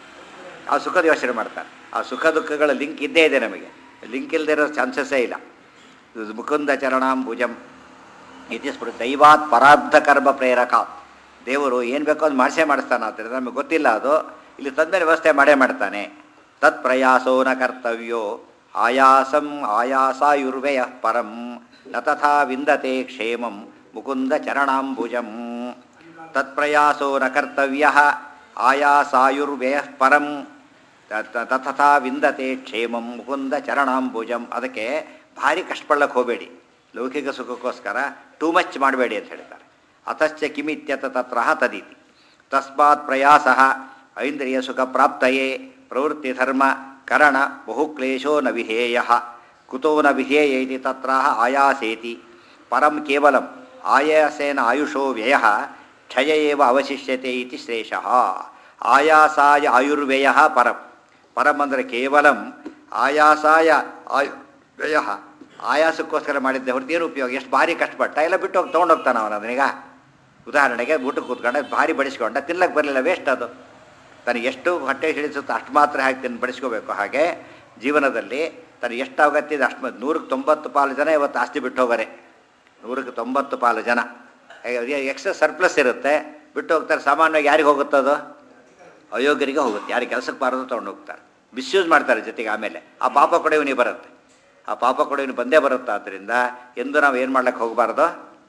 ಆ ಸುಖದ ಯೋಚನೆ ಮಾಡ್ತಾನೆ ಆ ಸುಖ ದುಃಖಗಳ ಲಿಂಕ್ ಇದ್ದೇ ಇದೆ ನಮಗೆ ಲಿಂಕ್ ಇಲ್ಲದೆ ಇರೋ ಚಾನ್ಸಸ್ಸೇ ಇಲ್ಲ ಇದು ಮುಕುಂದ ಚರಣಾಂಬುಜಂ ಇತಿ ಸ್ಮೃ ದೈವಾತ್ ಪರಾಬ್ಧ ಕರ್ಮ ಪ್ರೇರಕಾತ್ ದೇವರು ಏನು ಬೇಕೋ ಅದು ಮಾಡಿಸೇ ಮಾಡಿಸ್ತಾನೆ ಆದ್ದರಿಂದ ನಮಗೆ ಗೊತ್ತಿಲ್ಲ ಅದು ಇಲ್ಲಿ ತಂದಮೇಲೆ ವ್ಯವಸ್ಥೆ ಮಾಡೇ ಮಾಡ್ತಾನೆ ತತ್ ಪ್ರಯಾಸೋ ನ ಕರ್ತವ್ಯೋ ಆಯಾಸಂ ಆಯಾಸಾಯುರ್ವೆಯ ಪರಂ ನ ತಥಾ ವಿಂದತೆ ಕ್ಷೇಮಂ ಮುಕುಂದ ಚರಣಾಂಬುಜಂ ತತ್ಪ್ರಯಾಸೋ ನ ಕರ್ತವ್ಯ ಆಯಾಸಾಯುರ್ವ್ಯಯ ಪರಂ ತ- ತ- ತಥಾ ವಿಂದತೆ ಕ್ಷೇಮಂ ಮುಕುಂದ ಚರಣಾಂಬುಜಂ ಅದಕ್ಕೆ ಭಾರಿ ಕಷ್ಟಪಡ್ಲಕ್ಕೆ ಹೋಗಬೇಡಿ ಲೌಕಿಕ ಸುಖಕ್ಕೋಸ್ಕರ ಟೂ ಮಚ್ ಮಾಡಬೇಡಿ ಅಂತ ಹೇಳ್ತಾರೆ ಅತಶ್ಚ ಕಿಮಿತ್ಯತ ತತ್ರ ತದೀತಿ ತಸ್ಮಾತ್ ಪ್ರಯಾಸ ಐಂದ್ರಿಯ ಸುಖ ಪ್ರಾಪ್ತಯೇ ಪ್ರವೃತ್ತಿ ಧರ್ಮ ಕರಣ ಬಹುಕ್ಲೇಶೋ ನ ವಿಧೇಯ ಕುತೋ ನ ವಿಧೇಯ ಇತಿ ತತ್ರ ಆಯಾಸೇತಿ ಪರಂ ಕೇವಲಂ ಆಯಾಸೇನ ಆಯುಷೋ ವ್ಯಯ ಕ್ಷಯ ಏವ ಅವಶಿಷ್ಯತೆ ಇತಿ ಶ್ರೇಷಃ ಆಯಾಸಾಯ ಆಯುರ್ವ್ಯಯ ಪರಂ ಪರಂ ಅಂದರೆ ಕೇವಲಂ ಆಯಾಸಾಯ ಆಯು ವ್ಯಯ ಆಯಾಸಕ್ಕೋಸ್ಕರ ಮಾಡಿದ್ದೆ ಹೊರತು ಏನು ಉಪಯೋಗ ಎಷ್ಟು ಭಾರಿ ಕಷ್ಟಪಟ್ಟ ಎಲ್ಲ ಬಿಟ್ಟು ಹೋಗಿ ತೊಗೊಂಡೋಗ್ತಾನೆ ಅವನು ಅದನ್ನೀಗ ಉದಾಹರಣೆಗೆ ಊಟಕ್ಕೆ ಕೂತ್ಕೊಂಡ ಭಾರಿ ಬಡಿಸ್ಕೊಂಡ ತಿನ್ನಕ್ಕೆ ಬರಲಿಲ್ಲ ವೇಸ್ಟ್ ಅದು ತನಗೆ ಎಷ್ಟು ಹೊಟ್ಟೆ ಹಿಡಿಸುತ್ತೋ ಅಷ್ಟು ಮಾತ್ರ ಹಾಕಿ ತಿನ್ನು ಬಡಿಸ್ಕೋಬೇಕು ಹಾಗೆ ಜೀವನದಲ್ಲಿ ತನಗೆ ಎಷ್ಟು ಅಗತ್ಯ ಇದೆ ಅಷ್ಟು ನೂರಕ್ಕೆ ತೊಂಬತ್ತು ಪಾಲು ಜನ ಇವತ್ತು ಆಸ್ತಿ ಬಿಟ್ಟು ಹೋಗಾರೆ ನೂರಕ್ಕೆ ತೊಂಬತ್ತು ಪಾಲು ಜನ ಎಕ್ಸ್ಟ್ರಾ ಸರ್ಪ್ಲಸ್ ಇರುತ್ತೆ ಬಿಟ್ಟು ಹೋಗ್ತಾರೆ ಸಾಮಾನ್ಯವಾಗಿ ಯಾರಿಗೆ ಹೋಗುತ್ತದು ಅಯೋಗ್ಯರಿಗೆ ಹೋಗುತ್ತೆ ಯಾರಿಗೆ ಕೆಲಸಕ್ಕೆ ಬಾರದು ತೊಗೊಂಡು ಹೋಗ್ತಾರೆ ಮಿಸ್ಯೂಸ್ ಮಾಡ್ತಾರೆ ಜೊತೆಗೆ ಆಮೇಲೆ ಆ ಪಾಪ ಕೂಡ ಇವನಿಗೆ ಬರುತ್ತೆ ಆ ಪಾಪ ಕೂಡ ಇವನು ಬಂದೇ ಬರುತ್ತೆ ಆದ್ದರಿಂದ ಎಂದು ನಾವು ಏನು ಮಾಡ್ಲಿಕ್ಕೆ ಹೋಗಬಾರ್ದು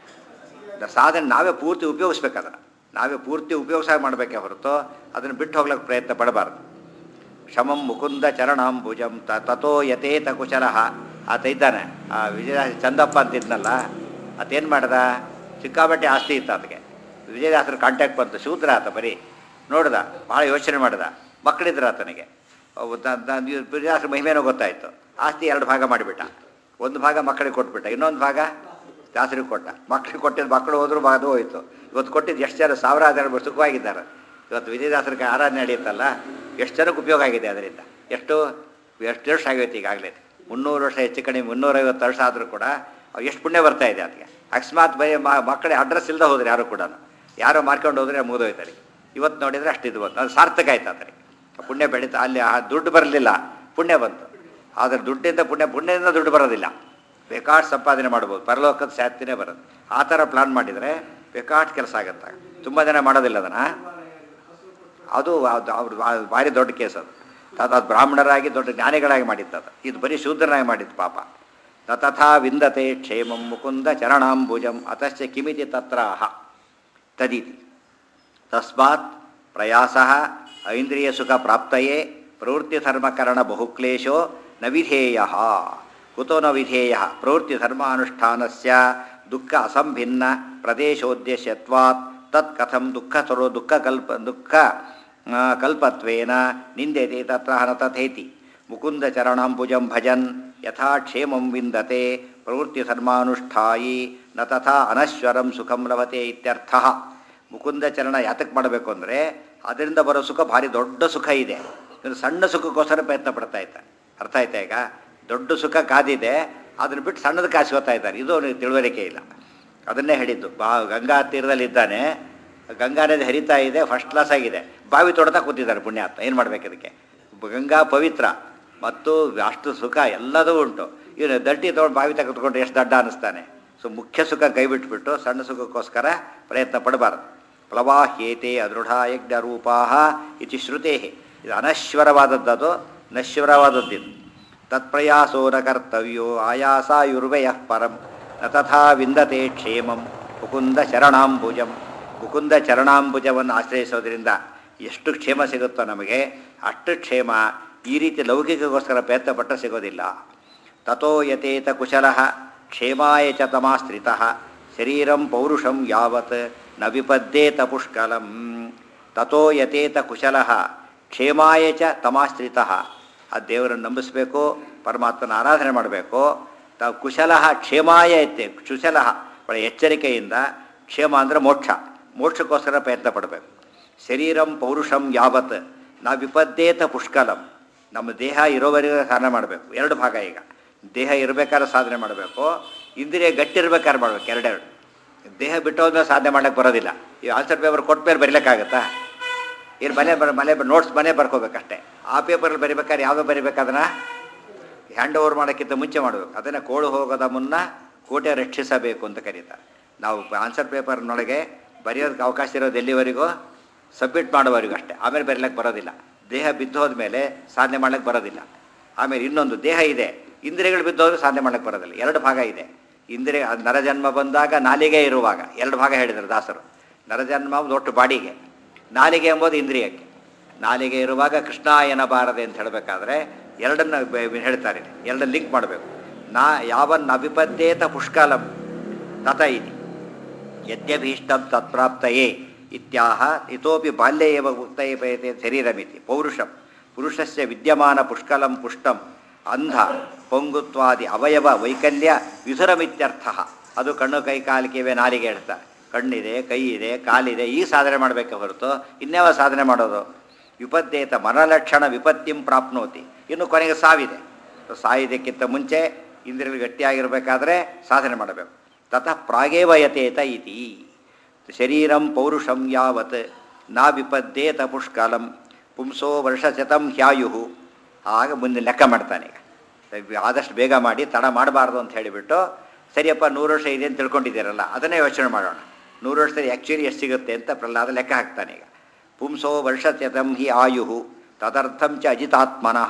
ಸಾಧನೆ ನಾವೇ ಪೂರ್ತಿ ಉಪಯೋಗಿಸ್ಬೇಕು ಅದನ್ನು ನಾವೇ ಪೂರ್ತಿ ಉಪಯೋಗಿಸ ಮಾಡಬೇಕೇ ಹೊರತು ಅದನ್ನು ಬಿಟ್ಟು ಹೋಗ್ಲಿಕ್ಕೆ ಪ್ರಯತ್ನ ಪಡಬಾರ್ದು ಶಮಂ ಮುಕುಂದ ಚರಣಾಂಬುಜಂ ತ ತಥೋ ಯಥೇತ ಕುಶಲಃ ಆತ ಇದ್ದಾನೆ ಆ ವಿಜಯ ಚಂದಪ್ಪ ಅಂತಿದ್ನಲ್ಲ ಆತೇನು ಮಾಡ್ದ ಸಿಕ್ಕಾಬಟ್ಟೆ ಆಸ್ತಿ ಇತ್ತು ಆತಗೆ ವಿಜಯದಾಸರ ಕಾಂಟ್ಯಾಕ್ಟ್ ಬಂತು ಶೂದ್ರ ಆತ ಬರೀ ನೋಡ್ದ ಭಾಳ ಯೋಚನೆ ಮಾಡ್ದ ಮಕ್ಕಳಿದ್ರು ಆತನಿಗೆ ಅವು ದ- ದ- ವಿಜಯದಾಸರ ಮಹಿಮೇನೋ ಗೊತ್ತಾಯಿತು ಆಸ್ತಿ ಎರಡು ಭಾಗ ಮಾಡಿಬಿಟ್ಟ ಒಂದು ಭಾಗ ಮಕ್ಕಳಿಗೆ ಕೊಟ್ಬಿಟ್ಟ ಇನ್ನೊಂದು ಭಾಗ ದಾಸರಿಗೆ ಕೊಟ್ಟ ಮಕ್ಕಳಿಗೆ ಕೊಟ್ಟಿದ್ದು ಮಕ್ಕಳು ಹೋದ್ರು ಅದು ಹೋಯಿತು ಇವತ್ತು ಕೊಟ್ಟಿದ್ದು ಎಷ್ಟು ಜನ ಸಾವಿರಾರು ಜನ ಸುಖವಾಗಿದ್ದಾರೆ ಇವತ್ತು ವಿಜಯದಾಸರಿಗೆ ಆರಾಧನೆ ನಡೆಯುತ್ತಲ್ಲ ಎಷ್ಟು ಜನಕ್ಕೆ ಉಪಯೋಗ ಆಗಿದೆ ಅದರಿಂದ ಎಷ್ಟು ಎಷ್ಟು ವರ್ಷ ಆಗೈತೆ ಈಗಾಗಲೇ ಮುನ್ನೂರು ವರ್ಷ ಹೆಚ್ಚು ಕಡಿಮೆ ಮುನ್ನೂರೈವತ್ತು ವರ್ಷ ಆದರೂ ಕೂಡ ಅವ್ ಎಷ್ಟು ಪುಣ್ಯ ಬರ್ತಾ ಇದೆ ಅದಕ್ಕೆ ಅಕಸ್ಮಾತ್ ಬರೀ ಮಕ್ಕಳಿಗೆ ಅಡ್ರೆಸ್ ಇಲ್ಲದೆ ಹೋದ್ರೆ ಯಾರು ಕೂಡ ಯಾರೋ ಮಾರ್ಕೊಂಡು ಹೋದ್ರೆ ಮುಗಿದೋಯ್ತಾರೆ ಇವತ್ತು ನೋಡಿದರೆ ಅಷ್ಟು ಇದು ಬಂತು ಅದು ಸಾರ್ಥಕ ಆಯ್ತು ಅದಕ್ಕೆ ಪುಣ್ಯ ಬೆಳೀತಾ ಅಲ್ಲಿ ಆ ದುಡ್ಡು ಬರಲಿಲ್ಲ ಪುಣ್ಯ ಬಂತು ಆದರೆ ದುಡ್ಡಿಂದ ಪುಣ್ಯ ಪುಣ್ಯದಿಂದ ದುಡ್ಡು ಬರೋದಿಲ್ಲ ಬೇಕಾಟ್ ಸಂಪಾದನೆ ಮಾಡ್ಬೋದು ಪರಲೋಕದ ಸ್ಯಾತಿನೇ ಬರೋದು ಆ ಥರ ಪ್ಲಾನ್ ಮಾಡಿದರೆ ಬೇಕಾಟ್ ಕೆಲಸ ಆಗುತ್ತೆ ತುಂಬ ಜನ ಮಾಡೋದಿಲ್ಲ ಅದನ್ನು ಅದು ಅದು ಅವ್ರು ಬಾ- ಭಾರಿ ದೊಡ್ಡ ಕೇಸ್ ಅದು ಅದು ಅದು ಬ್ರಾಹ್ಮಣರಾಗಿ ದೊಡ್ಡ ಜ್ಞಾನಿಗಳಾಗಿ ಮಾಡಿದ್ದದು ಇದು ಬರೀ ಶೂದ್ರನಾಗಿ ಮಾಡಿದ್ದು ಪಾಪ ನ ತಥಾ ವಿಂದತೆ ಕ್ಷೇಮಂ ಮುಕುಂದ ಚರಣಾಂಬುಜಂ ಅತಶ್ಚ ಕಿಮಿತಿ ತತ್ರಾಹ ತದಿತಿ ತಸ್ಮಾತ್ ಪ್ರಯಾಸ ಐಂದ್ರಿಯ ಸುಖ ಪ್ರಾಪ್ತಯೇ ಪ್ರವೃತ್ತಿ ಧರ್ಮಕರಣ ಬಹುಕ್ಲೇಶೋ ನ ವಿಧೇಯ ಕುತೋ ನ ವಿಧೇಯ ಪ್ರವೃತ್ತಿ ಧರ್ಮಾನುಷ್ಠಾನಸ್ಯ ದುಃಖ ಅಸಂಭಿನ್ನ ಪ್ರದೇಶೋದ್ದೇಶ್ಯತ್ವಾತ್ ತತ್ ಕಥಂ ದುಃಖ ಸ್ವರೋ ದುಃಖ ಕಲ್ಪ ದುಃಖ ಆ, ಕಲ್ಪತ್ವೇನ ನಿಂದ್ಯತೆ ತತ್ರ ನ ತಥೇತಿ ಮುಕುಂದ ಚರಣಾಂಬುಜಂ ಭಜನ್ ಯಥಾ ಕ್ಷೇಮಂ ವಿಂದತೆ ಪ್ರವೃತ್ತಿ ಧರ್ಮಾನುಷ್ಠಾಯಿ ನ ತಥಾ ಅನಶ್ವರಂ ಸುಖಂ ಲಭತೆ ಇತ್ಯರ್ಥಃ ಮುಕುಂದ ಚರಣ ಯಾತಕ್ಕೆ ಮಾಡಬೇಕು ಅಂದರೆ ಅದರಿಂದ ಬರೋ ಸುಖ ಭಾರಿ ದೊಡ್ಡ ಸುಖ ಇದೆ ಇನ್ನು ಸಣ್ಣ ಸುಖಕ್ಕೋಸ್ಕರ ಪ್ರಯತ್ನ ಪಡ್ತಾ ಇದ್ದಾರೆ ಅರ್ಥ ಆಯ್ತಾ ಈಗ ದೊಡ್ಡ ಸುಖ ಕಾದಿದೆ ಅದನ್ನು ಬಿಟ್ಟು ಸಣ್ಣದ ಕಾಸ್ಕೋತಾ ಇದ್ದಾರೆ ಇದು ಅವನಿಗೆ ತಿಳುವಳಿಕೆ ಇಲ್ಲ ಅದನ್ನೇ ಹೇಳಿದ್ದು ಬಾ ಗಂಗಾ ತೀರದಲ್ಲಿದ್ದಾನೆ ಗಂಗಾ ನದಿ ಹರಿತಾ ಇದೆ ಫಸ್ಟ್ ಕ್ಲಾಸ್ ಆಗಿದೆ ಬಾವಿ ತೊಡ್ತಾ ಕೂತಿದ್ದಾರೆ ಪುಣ್ಯಾತ್ಮ ಏನು ಮಾಡ್ಬೇಕು ಇದಕ್ಕೆ ಬ- ಗಂಗಾ ಪವಿತ್ರ ಮತ್ತು ಅಷ್ಟು ಸುಖ ಎಲ್ಲದೂ ಉಂಟು ಇವನು ದಡ್ಡಿ ತೊಗೊಂಡು ಬಾವಿ ತೆಗೆದುಕೊಂಡು ಎಷ್ಟು ದಡ್ಡ ಅನ್ನಿಸ್ತಾನೆ ಸೊ ಮುಖ್ಯ ಸುಖ ಕೈ ಬಿಟ್ಬಿಟ್ಟು ಸಣ್ಣ ಸುಖಕ್ಕೋಸ್ಕರ ಪ್ರಯತ್ನ ಪಡಬಾರದು ಪ್ಲವಾಹ್ಯೇತೆ ಅದೃಢ ಯಜ್ಞ ರೂಪಾಹ ಇತಿ ಶ್ರುತೇ ಇದು ಅನಶ್ವರವಾದದ್ದದು ನಶ್ವರವಾದದ್ದಿದು ತತ್ಪ್ರಯಾಸೋ ನ ಕರ್ತವ್ಯೋ ಆಯಾಸಾಯುರ್ವಯ ಪರಂ ನ ತಥಾ ವಿಂದತೆ ಕ್ಷೇಮಂ ಮುಕುಂದ ಶರಣಾಂಬುಜಂ ಮುಕುಂದ ಚರಣಾಂಬುಜವನ್ನು ಆಶ್ರಯಿಸೋದ್ರಿಂದ ಎಷ್ಟು ಕ್ಷೇಮ ಸಿಗುತ್ತೋ ನಮಗೆ ಅಷ್ಟು ಕ್ಷೇಮ ಈ ರೀತಿ ಲೌಕಿಕಗೋಸ್ಕರ ಪ್ರಯತ್ನ ಪಟ್ಟರೆ ಸಿಗೋದಿಲ್ಲ ತಥೋ ಯತೇತ ಕುಶಲ ಕ್ಷೇಮಾಯ ಚ ತಮಾಶ್ರಿತ ಶರೀರಂ ಪೌರುಷಂ ಯಾವತ್ ನ ವಿಪದ್ದೇತ ಪುಷ್ಕಲಂ ತಥೋ ಯತೇತ ಕುಶಲ ಕ್ಷೇಮಾಯ ಚ ತಮಾಶ್ರಿತ ಆ ದೇವರನ್ನು ನಂಬಿಸಬೇಕು ಪರಮಾತ್ಮನ ಆರಾಧನೆ ಮಾಡಬೇಕು ತ ಕುಶಲ ಕ್ಷೇಮಾಯ ಇತ್ತೆ ಕುಶಲ ಒಳ್ಳೆ ಎಚ್ಚರಿಕೆಯಿಂದ ಕ್ಷೇಮ ಅಂದರೆ ಮೋಕ್ಷ ಮೋಕ್ಷಕ್ಕೋಸ್ಕರ ಪ್ರಯತ್ನ ಪಡಬೇಕು ಶರೀರಂ ಪೌರುಷಂ ಯಾವತ್ ನಾ ವಿಪದ್ದೇತ ಪುಷ್ಕಲಂ ನಮ್ಮ ದೇಹ ಇರೋವರೆಗೂ ಸಾಧನೆ ಮಾಡಬೇಕು ಎರಡು ಭಾಗ ಈಗ ದೇಹ ಇರಬೇಕಾದ್ರೆ ಸಾಧನೆ ಮಾಡಬೇಕು ಇಂದ್ರಿಯ ಗಟ್ಟಿ ಇರ್ಬೇಕಾದ್ರೆ ಮಾಡಬೇಕು ಎರಡೆರಡು ದೇಹ ಬಿಟ್ಟು ಹೋದ್ಮೇಲೆ ಸಾಧನೆ ಮಾಡಕ್ಕೆ ಬರೋದಿಲ್ಲ ಈ ಆನ್ಸರ್ ಪೇಪರ್ ಕೊಟ್ಟ ಮೇಲೆ ಬರೀಲಿಕ್ಕಾಗತ್ತಾ ಏನು ಮನೆ ಬರ ಮನೆ ನೋಟ್ಸ್ ಮನೆ ಬರ್ಕೋಬೇಕಷ್ಟೇ ಆ ಪೇಪರಲ್ಲಿ ಬರಿಬೇಕಾದ್ರೆ ಯಾವುದೋ ಬರಿಬೇಕಾದನ್ನ ಹ್ಯಾಂಡ್ ಓವರ್ ಮಾಡೋಕ್ಕಿಂತ ಮುಂಚೆ ಮಾಡಬೇಕು ಅದನ್ನು ಕೋಳು ಹೋಗೋದ ಮುನ್ನ ಕೋಟೆ ರಕ್ಷಿಸಬೇಕು ಅಂತ ಕರೀತಾರೆ ನಾವು ಆನ್ಸರ್ ಪೇಪರ್ನೊಳಗೆ ಬರೆಯೋದಕ್ಕೆ ಅವಕಾಶ ಇರೋದು ಎಲ್ಲಿವರೆಗೂ ಸಬ್ಮಿಟ್ ಮಾಡೋವರೆಗೂ ಅಷ್ಟೇ ಆಮೇಲೆ ಬರೀಲಿಕ್ಕೆ ಬರೋದಿಲ್ಲ ದೇಹ ಬಿದ್ದು ಹೋದ್ಮೇಲೆ ಸಾಧನೆ ಮಾಡ್ಲಿಕ್ಕೆ ಬರೋದಿಲ್ಲ ಆಮೇಲೆ ಇನ್ನೊಂದು ದೇಹ ಇದೆ ಇಂದ್ರಿಯಗಳು ಬಿದ್ದು ಹೋದ್ರೆ ಸಾಧನೆ ಮಾಡ್ಲಿಕ್ಕೆ ಬರೋದಿಲ್ಲ ಎರಡು ಭಾಗ ಇದೆ ಇಂದ್ರಿಯ ಅದು ನರಜನ್ಮ ಬಂದಾಗ ನಾಲಿಗೆ ಇರುವಾಗ ಎರಡು ಭಾಗ ಹೇಳಿದರು ದಾಸರು ನರಜನ್ಮ ಒಂದು ಒಟ್ಟು ಬಾಡಿಗೆ ನಾಲಿಗೆ ಎಂಬುದು ಇಂದ್ರಿಯಕ್ಕೆ ನಾಲಿಗೆ ಇರುವಾಗ ಕೃಷ್ಣ ಎನ್ನಬಾರದೆ ಅಂತ ಹೇಳಬೇಕಾದ್ರೆ ಎರಡನ್ನ ಬೆ- ಹೇಳ್ತಾರೆ ಎರಡನ್ನ ಲಿಂಕ್ ಮಾಡಬೇಕು ನಾ ಯಾವನ್ನಭಿಪದ್ಯೇತ ಪುಷ್ಕಲಂ ತತ ಇತಿ ಯದ್ಯಭೀಷ್ಟಂ ತತ್ಪ್ರಾಪ್ತಯೇ ಇತ್ಯಾಹ ಇತೋಪಿ ಬಾಲ್ಯ ಏವ ಉಕ್ತಯಪಯತೆ ಶರೀರಮಿತಿ ಪೌರುಷಂ ಪುರುಷಸ್ಯ ವಿದ್ಯಮಾನ ಪುಷ್ಕಲಂ ಪುಷ್ಟಂ ಅಂಧ ಪೊಂಗುತ್ವಾದಿ ಅವಯವ ವೈಕಲ್ಯ ವಿಧುರಮಿತ್ಯರ್ಥ ಅದು ಕಣ್ಣು ಕೈ ಕಾಲಿಗೆ ನಾಲಿಗೆ ಹೇಳ್ತಾರೆ ಕಣ್ಣಿದೆ ಕೈ ಇದೆ ಕಾಲಿದೆ ಈ ಸಾಧನೆ ಮಾಡಬೇಕೆ ಹೊರತು ಇನ್ಯಾವ ಸಾಧನೆ ಮಾಡೋದು ವಿಪತ್ತೇತ ಮನಲಕ್ಷಣ ವಿಪತ್ತಿಂ ಪ್ರಾಪ್ನೋತಿ ಇನ್ನು ಕೊನೆಗೆ ಸಾವಿದೆ ಸಾಯುವುದಕ್ಕಿಂತ ಮುಂಚೆ ಇಂದ್ರಿಯಗಳು ಗಟ್ಟಿಯಾಗಿರಬೇಕಾದ್ರೆ ಸಾಧನೆ ಮಾಡಬೇಕು ತತಃ ಪ್ರಾಗೇವ ಯತೇತ ಇತಿ ಶರೀರಂ ಪೌರುಷಂ ಯಾವತ್ ನಾ ವಿಪದ್ದೇತ ಪುಷ್ಕಲಂ ಪುಂಸೋ ವರ್ಷಶತಂ ಹ್ಯಾಯು ಆಗ ಮುಂದೆ ಲೆಕ್ಕ ಮಾಡ್ತಾನೆ ಈಗ ಆದಷ್ಟು ಬೇಗ ಮಾಡಿ ತಡ ಮಾಡಬಾರ್ದು ಅಂತ ಹೇಳಿಬಿಟ್ಟು ಸರಿಯಪ್ಪ ನೂರು ವರ್ಷ ಇದೆ ಅಂತ ತಿಳ್ಕೊಂಡಿದ್ದೀರಲ್ಲ ಅದನ್ನೇ ಯೋಚನೆ ಮಾಡೋಣ ನೂರು ವರ್ಷದಲ್ಲಿ ಆ್ಯಕ್ಚುಲಿ ಎಷ್ಟು ಸಿಗುತ್ತೆ ಅಂತ ಪ್ರಹ್ಲಾದ ಲೆಕ್ಕ ಹಾಕ್ತಾನೆ ಈಗ ಪುಂಸೋ ವರ್ಷಶತಂ ಹಿ ಆಯು ತದರ್ಥಂ ಚ ಅಜಿತಾತ್ಮನಃ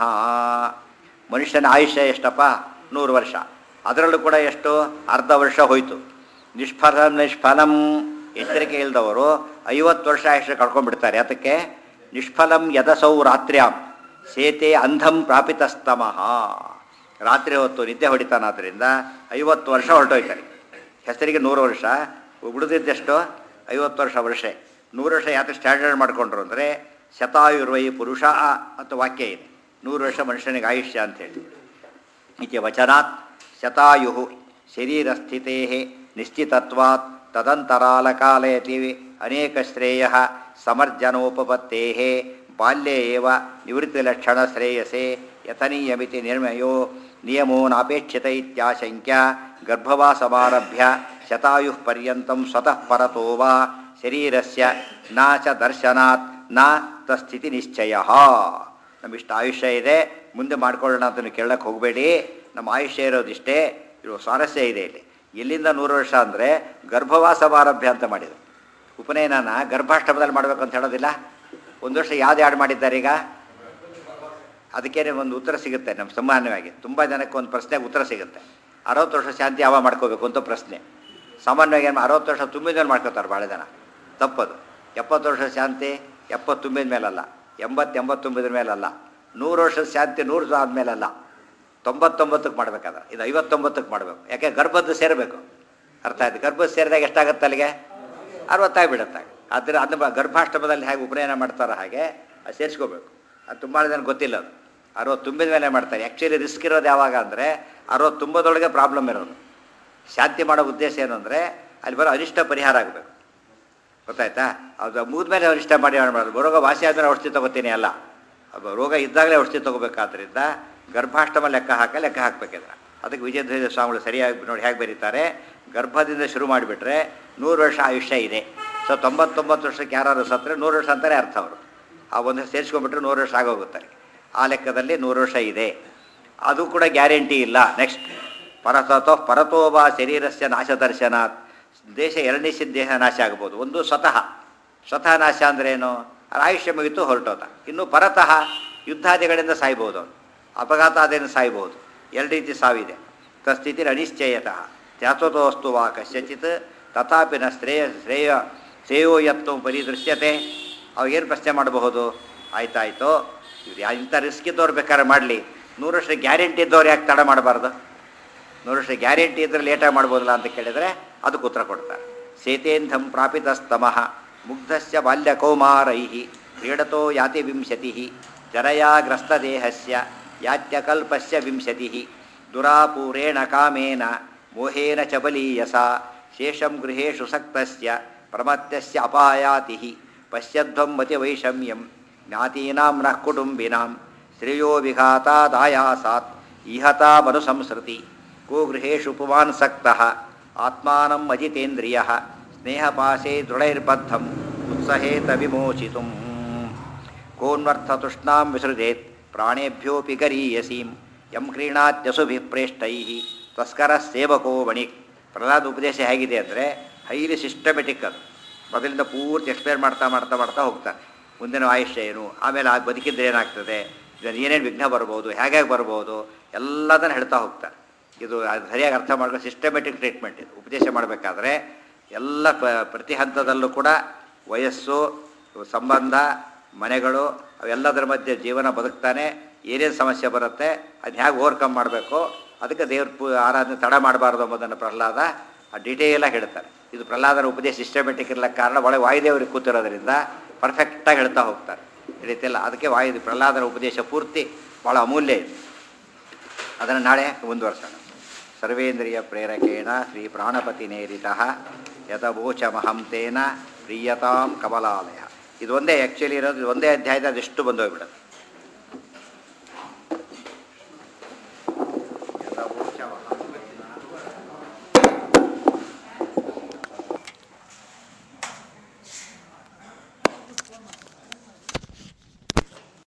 ಮನುಷ್ಯನ ಆಯುಷ್ಯ ಎಷ್ಟಪ್ಪ ನೂರು ವರ್ಷ ಅದರಲ್ಲೂ ಕೂಡ ಎಷ್ಟು ಅರ್ಧ ವರ್ಷ ಹೋಯಿತು ನಿಷ್ಫಲಂ ನಿಷ್ಫಲಂ ಎಚ್ಚರಿಕೆ ಇಲ್ಲದವರು ಐವತ್ತು ವರ್ಷ ಆಯುಷ್ಯ ಕಳ್ಕೊಂಡ್ಬಿಡ್ತಾರೆ ಅದಕ್ಕೆ ನಿಷ್ಫಲಂ ಯದಸೌ ರಾತ್ರ್ಯಾಂ ಸೇತೆ ಅಂಧಂ ಪ್ರಾಪಿತಸ್ತಮಃ ರಾತ್ರಿ ಹೊತ್ತು ನಿದ್ದೆ ಹೊಡಿತಾನಾದ್ರಿಂದ ಐವತ್ತು ವರ್ಷ ಹೊರಟೋಯ್ತಾರೆ ಹೆಸರಿಗೆ ನೂರು ವರ್ಷ ಉಳಿದಿದ್ದೆಷ್ಟು ಐವತ್ತು ವರ್ಷ ವರ್ಷ ನೂರು ವರ್ಷ ಯಾಕೆ ಸ್ಟ್ಯಾಂಡರ್ಡ್ ಮಾಡಿಕೊಂಡ್ರು ಅಂದರೆ ಶತಾಯುರ್ವೈ ಪುರುಷ ಅಂತ ವಾಕ್ಯ ಇದೆ ನೂರು ವರ್ಷ ಮನುಷ್ಯನಿಗೆ ಆಯುಷ್ಯ ಅಂತೇಳಿ ಇತಿ ವಚನಾತ್ ಶತಾಯು ಶರೀರಸ್ಥಿತೆ ನಿಶ್ಚಿತತ್ವಾತ್ ತದಂತರಾಲಕಾಲಯತಿ ಅನೇಕ ಶ್ರೇಯ ಸಮರ್ಜನೋಪಪತ್ತೇ ಬಾಲ್ಯೇ ಏವ ನಿವೃತ್ತಿಲಕ್ಷಣ ಶ್ರೇಯಸೆ ಯಥನೀಯಮಿತಿ ನಿರ್ಮಯೋ ನಿಯಮೋ ನಾಪೇಕ್ಷಿತ ಇತ್ಯಾಶಂಕ್ಯ ಗರ್ಭವಾಸಮಾರಭ್ಯ ಶತಾಯು ಪರ್ಯಂತಂ ಸ್ವತಃ ಪರತೋ ವಾ ಶರೀರಸ್ಯ ನ ಚ ದರ್ಶನಾತ್ ನ ತಸ್ಥಿತಿ ನಿಶ್ಚಯ ನಮ್ಮಿಷ್ಟು ಆಯುಷ್ಯ ಇದೆ ಮುಂದೆ ಮಾಡ್ಕೊಳ್ಳೋಣ ಅಂತ ಕೇಳಕ್ಕೆ ಹೋಗಬೇಡಿ ನಮ್ಮ ಆಯುಷ್ಯ ಇರೋದಿಷ್ಟೇ ಇರೋ ಸ್ವಾರಸ್ಯ ಇದೆ ಇಲ್ಲಿ ಎಲ್ಲಿಂದ ನೂರು ವರ್ಷ ಅಂದರೆ ಗರ್ಭವಾಸ ಸಮಾರಭ್ಯ ಅಂತ ಮಾಡಿದರು ಉಪನಯನನ ಗರ್ಭಾಷ್ಟಮದಲ್ಲಿ ಮಾಡಬೇಕು ಅಂತ ಹೇಳೋದಿಲ್ಲ ಒಂದು ವರ್ಷ ಯಾವ್ದು ಯಾಡ್ ಮಾಡಿದ್ದಾರೆ ಈಗ ಅದಕ್ಕೇನೆ ಒಂದು ಉತ್ತರ ಸಿಗುತ್ತೆ ನಮ್ಮ ಸಾಮಾನ್ಯವಾಗಿ ತುಂಬ ಜನಕ್ಕೆ ಒಂದು ಪ್ರಶ್ನೆಗೆ ಉತ್ತರ ಸಿಗುತ್ತೆ ಅರವತ್ತು ವರ್ಷ ಶಾಂತಿ ಯಾವ ಮಾಡ್ಕೋಬೇಕು ಅಂತ ಪ್ರಶ್ನೆ ಸಾಮಾನ್ಯವಾಗಿ ಏನು ಅರವತ್ತು ವರ್ಷ ತುಂಬಿದ ಮೇಲೆ ಮಾಡ್ಕೋತಾರೆ ಭಾಳ ಜನ ತಪ್ಪದು ಎಪ್ಪತ್ತು ವರ್ಷ ಶಾಂತಿ ಎಪ್ಪತ್ತು ತುಂಬಿದ ಮೇಲಲ್ಲ ಎಂಬತ್ತು ಎಂಬತ್ತು ತುಂಬಿದ ಮೇಲಲ್ಲ ನೂರು ವರ್ಷದ ಶಾಂತಿ ನೂರು ಆದಮೇಲಲ್ಲ ತೊಂಬತ್ತೊಂಬತ್ತಕ್ಕೆ ಮಾಡ್ಬೇಕಾದ್ರೆ ಇದು ಐವತ್ತೊಂಬತ್ತಕ್ಕೆ ಮಾಡಬೇಕು ಯಾಕೆ ಗರ್ಭದ್ದು ಸೇರಬೇಕು ಅರ್ಥ ಆಯ್ತು ಗರ್ಭದ್ದು ಸೇರಿದಾಗ ಎಷ್ಟಾಗುತ್ತೆ ಅಲ್ಲಿಗೆ ಅರವತ್ತಾಗಿ ಬಿಡುತ್ತೆ ಆದರೆ ಅದನ್ನ ಗರ್ಭಾಷ್ಟಮದಲ್ಲಿ ಹೇಗೆ ಉಪನಯನ ಮಾಡ್ತಾರೋ ಹಾಗೆ ಅದು ಸೇರಿಸ್ಕೋಬೇಕು ಅದು ತುಂಬ ಜನ ಗೊತ್ತಿಲ್ಲ ಅದು ಅರವತ್ತು ತುಂಬಿದ ಮೇಲೆ ಮಾಡ್ತಾರೆ ಆ್ಯಕ್ಚುಲಿ ರಿಸ್ಕ್ ಇರೋದು ಯಾವಾಗ ಅಂದರೆ ಅರವತ್ತು ತುಂಬದೊಳಗೆ ಪ್ರಾಬ್ಲಮ್ ಇರೋದು ಶಾಂತಿ ಮಾಡೋ ಉದ್ದೇಶ ಏನು ಅಂದರೆ ಅಲ್ಲಿ ಬರೋ ಅನಿಷ್ಟ ಪರಿಹಾರ ಆಗಬೇಕು ಗೊತ್ತಾಯ್ತಾ ಅದು ಮುಗಿದ್ಮೇಲೆ ಅನಿಷ್ಟ ಮಾಡಿ ಮಾಡಬಾರ್ದು ರೋಗ ವಾಸಿ ಆದಮೇಲೆ ಔಷಧಿ ತಗೋತೀನಿ ಅಲ್ಲ ಅದು ರೋಗ ಇದ್ದಾಗಲೇ ಔಷಧಿ ತಗೋಬೇಕಾದ್ರಿಂದ ಗರ್ಭಾಷ್ಟಮ ಲೆಕ್ಕ ಹಾಕ ಲೆಕ್ಕ ಹಾಕ್ಬೇಕಿದ್ರೆ ಅದಕ್ಕೆ ವಿಜಯಧ್ವಜ ಸ್ವಾಮಿಗಳು ಸರಿಯಾಗಿ ನೋಡಿ ಹೇಗೆ ಬರೀತಾರೆ ಗರ್ಭದಿಂದ ಶುರು ಮಾಡಿಬಿಟ್ರೆ ನೂರು ವರ್ಷ ಆಯುಷ್ಯ ಇದೆ ಸೊ ತೊಂಬತ್ತೊಂಬತ್ತು ವರ್ಷಕ್ಕೆ ಯಾರು ಸತ್ತರೆ ನೂರು ವರ್ಷ ಅಂತಾನೆ ಅರ್ಥ ಅವರು ಆ ಒಂದು ಸೇರಿಸ್ಕೊಂಡ್ಬಿಟ್ರೆ ನೂರು ವರ್ಷ ಆಗೋಗುತ್ತಾರೆ ಆ ಲೆಕ್ಕದಲ್ಲಿ ನೂರು ವರ್ಷ ಇದೆ ಅದು ಕೂಡ ಗ್ಯಾರಂಟಿ ಇಲ್ಲ ನೆಕ್ಸ್ಟ್ ಪರತೋ ಪರತೋಬಾ ಶರೀರಸ್ಯ ನಾಶ ದರ್ಶನಾತ್ ದೇಶ ಎರಡನೇ ದೇಹ ನಾಶ ಆಗ್ಬೋದು ಒಂದು ಸ್ವತಃ ಸ್ವತಃ ನಾಶ ಅಂದ್ರೆ ಏನು ಆಯುಷ್ಯ ಮುಗಿತು ಹೊರಟೋದ ಇನ್ನು ಪರತಃ ಯುದ್ಧಾದಿಗಳಿಂದ ಸಾಯ್ಬೋದು ಅವನು ಅಪಘಾತ ಆದೇನು ಸಾಯ್ಬೋದು ಎರಡು ರೀತಿ ಸಾವಿದೆ ತಸ್ಥಿತಿ ಅನಿಶ್ಚಯತಃ ತ್ಯಾತೋಸ್ತು ವಾ ಕಸ್ಯಚಿತ್ ತಥಾಪಿ ನ ಶ್ರೇಯ ಶ್ರೇಯ ಶ್ರೇಯೋ ಯತ್ನ ಪರಿದೃಶ್ಯತೆ ಅವಾಗೇನು ಪ್ರಶ್ನೆ ಮಾಡಬಹುದು ಆಯ್ತಾಯ್ತು ಇವ್ರು ಯಾ ಇಂಥ ರಿಸ್ಕ್ ಇದ್ದವ್ರು ಬೇಕಾದ್ರೆ ಮಾಡಲಿ ನೂರು ವರ್ಷ ಗ್ಯಾರಂಟಿ ಇದ್ದವ್ರು ಯಾಕೆ ತಡ ಮಾಡಬಾರ್ದು ನೂರು ವರ್ಷ ಗ್ಯಾರಂಟಿ ಇದ್ರೆ ಲೇಟಾಗಿ ಮಾಡ್ಬೋದಲ್ಲ ಅಂತ ಕೇಳಿದರೆ ಅದಕ್ಕೆ ಉತ್ತರ ಕೊಡ್ತಾರೆ ಸೇತೇಂಧಂ ಪ್ರಾಪಿತಸ್ತಮಃ ಮುಗ್ಧಸ್ಯ ಬಾಲ್ಯಕೌಮಾರೈ ಕ್ರೀಡತೋ ಯಾತಿ ವಿಂಶತಿ ಜರಯಾಗ್ರಸ್ತದೇಹಸ್ಯ ಯಾತ್ಯಕಲ್ಪಸ್ಯ ವಿಂಶತಿ ದುರಾಪೂರೇಣ ಕಾಮೇನ ಮೋಹೇನ ಚ ಬಲೀಯಸ ಶೇಷಂ ಗೃಹೇಶು ಸಕ್ತಸ್ಯ ಪ್ರಮತ್ಯಸ್ಯ ಅಪಾಯಾತಿ ಪಶ್ಯಧ್ವಂ ಮತಿ ವೈಷಮ್ಯಂ ಜ್ಞಾತೀನಾಂ ನಃ ಕುಟುಂಬಿನಾಂ ಶ್ರೇಯೋ ವಿಘಾತಾದಾಯಾಸಾತ್ ಇಹತಾ ಮನುಸಂಸೃತಿ ಕೋ ಗೃಹೇಶು ಪುಮಾನ್ ಸಕ್ತಃ ಆತ್ಮಾನಂ ಅಜಿತೇಂದ್ರಿಯ ಸ್ನೇಹಪಾಶೇ ದೃಢೈರ್ಬದ್ಧಂ ಉತ್ಸಹೇತ ವಿಮೋಚಿತು ಕೋನ್ವರ್ಥತುಷ್ಣಾಂ ವಿಸೃಜೇತ್ ಪ್ರಾಣೇಭ್ಯೋಪಿ ಗರೀಯಸೀಂ ಯಂ ಕ್ರೀಣಾತ್ಯಸುಭಿ ಪ್ರೇಷ್ಟೈ ತಸ್ಕರ ಸೇವಕೋ ಬಣಿಕ್ ಪ್ರಹ್ಲಾದ ಉಪದೇಶ ಹೇಗಿದೆ ಅಂದರೆ ಹೈಲಿ ಸಿಸ್ಟಮೆಟಿಕ್ ಅದು ಮೊದಲಿಂದ ಪೂರ್ತಿ ಎಕ್ಸ್ಪ್ಲೇನ್ ಮಾಡ್ತಾ ಮಾಡ್ತಾ ಮಾಡ್ತಾ ಹೋಗ್ತಾರೆ ಮುಂದಿನ ಆಯುಷ್ಯ ಏನು ಆಮೇಲೆ ಆ ಬದುಕಿದ್ರೆ ಏನಾಗ್ತದೆ ಇದನ್ನು ಏನೇನು ವಿಘ್ನ ಬರ್ಬೋದು ಹೇಗೆ ಬರ್ಬೋದು ಎಲ್ಲದನ್ನು ಹೇಳ್ತಾ ಹೋಗ್ತಾರೆ ಇದು ಅದು ಸರಿಯಾಗಿ ಅರ್ಥ ಮಾಡ್ಕೊಂಡು ಸಿಸ್ಟಮೆಟಿಕ್ ಟ್ರೀಟ್ಮೆಂಟ್ ಇದು ಉಪದೇಶ ಮಾಡಬೇಕಾದ್ರೆ ಎಲ್ಲ ಪ ಪ್ರತಿ ಹಂತದಲ್ಲೂ ಕೂಡ ವಯಸ್ಸು ಸಂಬಂಧ ಮನೆಗಳು ಅವೆಲ್ಲದರ ಮಧ್ಯೆ ಜೀವನ ಬದುಕ್ತಾನೆ ಏನೇನು ಸಮಸ್ಯೆ ಬರುತ್ತೆ ಅದನ್ನ ಹೇಗೆ ಓವರ್ಕಮ್ ಮಾಡಬೇಕು ಅದಕ್ಕೆ ದೇವ್ರ ಪೂ ಆರಾಧನೆ ತಡ ಮಾಡಬಾರ್ದು ಎಂಬುದನ್ನು ಪ್ರಹ್ಲಾದ ಆ ಡಿಟೇಲಾಗಿ ಹೇಳ್ತಾರೆ ಇದು ಪ್ರಹ್ಲಾದನ ಉಪದೇಶ ಸಿಸ್ಟಮೆಟಿಕ್ ಇರಲಿಕ್ಕೆ ಕಾರಣ ಒಳಗೆ ವಾಯುದೇವರಿಗೆ ಕೂತಿರೋದ್ರಿಂದ ಪರ್ಫೆಕ್ಟಾಗಿ ಹೇಳ್ತಾ ಹೋಗ್ತಾರೆ ಈ ರೀತಿಯಲ್ಲ ಅದಕ್ಕೆ ವಾಯು ಪ್ರಹ್ಲಾದನ ಉಪದೇಶ ಪೂರ್ತಿ ಭಾಳ ಅಮೂಲ್ಯ ಇದೆ ಅದನ್ನು ನಾಳೆ ಮುಂದುವರ್ಸೋಣ ಸರ್ವೇಂದ್ರಿಯ ಪ್ರೇರಕೇಣ ಶ್ರೀ ಪ್ರಾಣಪತಿ ನೇರಿತ ಯಥವೋಚಮಹಂ ತೇನ ಪ್ರಿಯತಾಂ ಕಮಲಾಲಯ ಇದು ಒಂದೇ ಆ್ಯಕ್ಚುಲಿ ಇರೋದು ಇದು ಒಂದೇ ಅಧ್ಯಾಯದ ಅದೆಷ್ಟು ಬಂದೋಗ್ಬಿಡುತ್ತೆ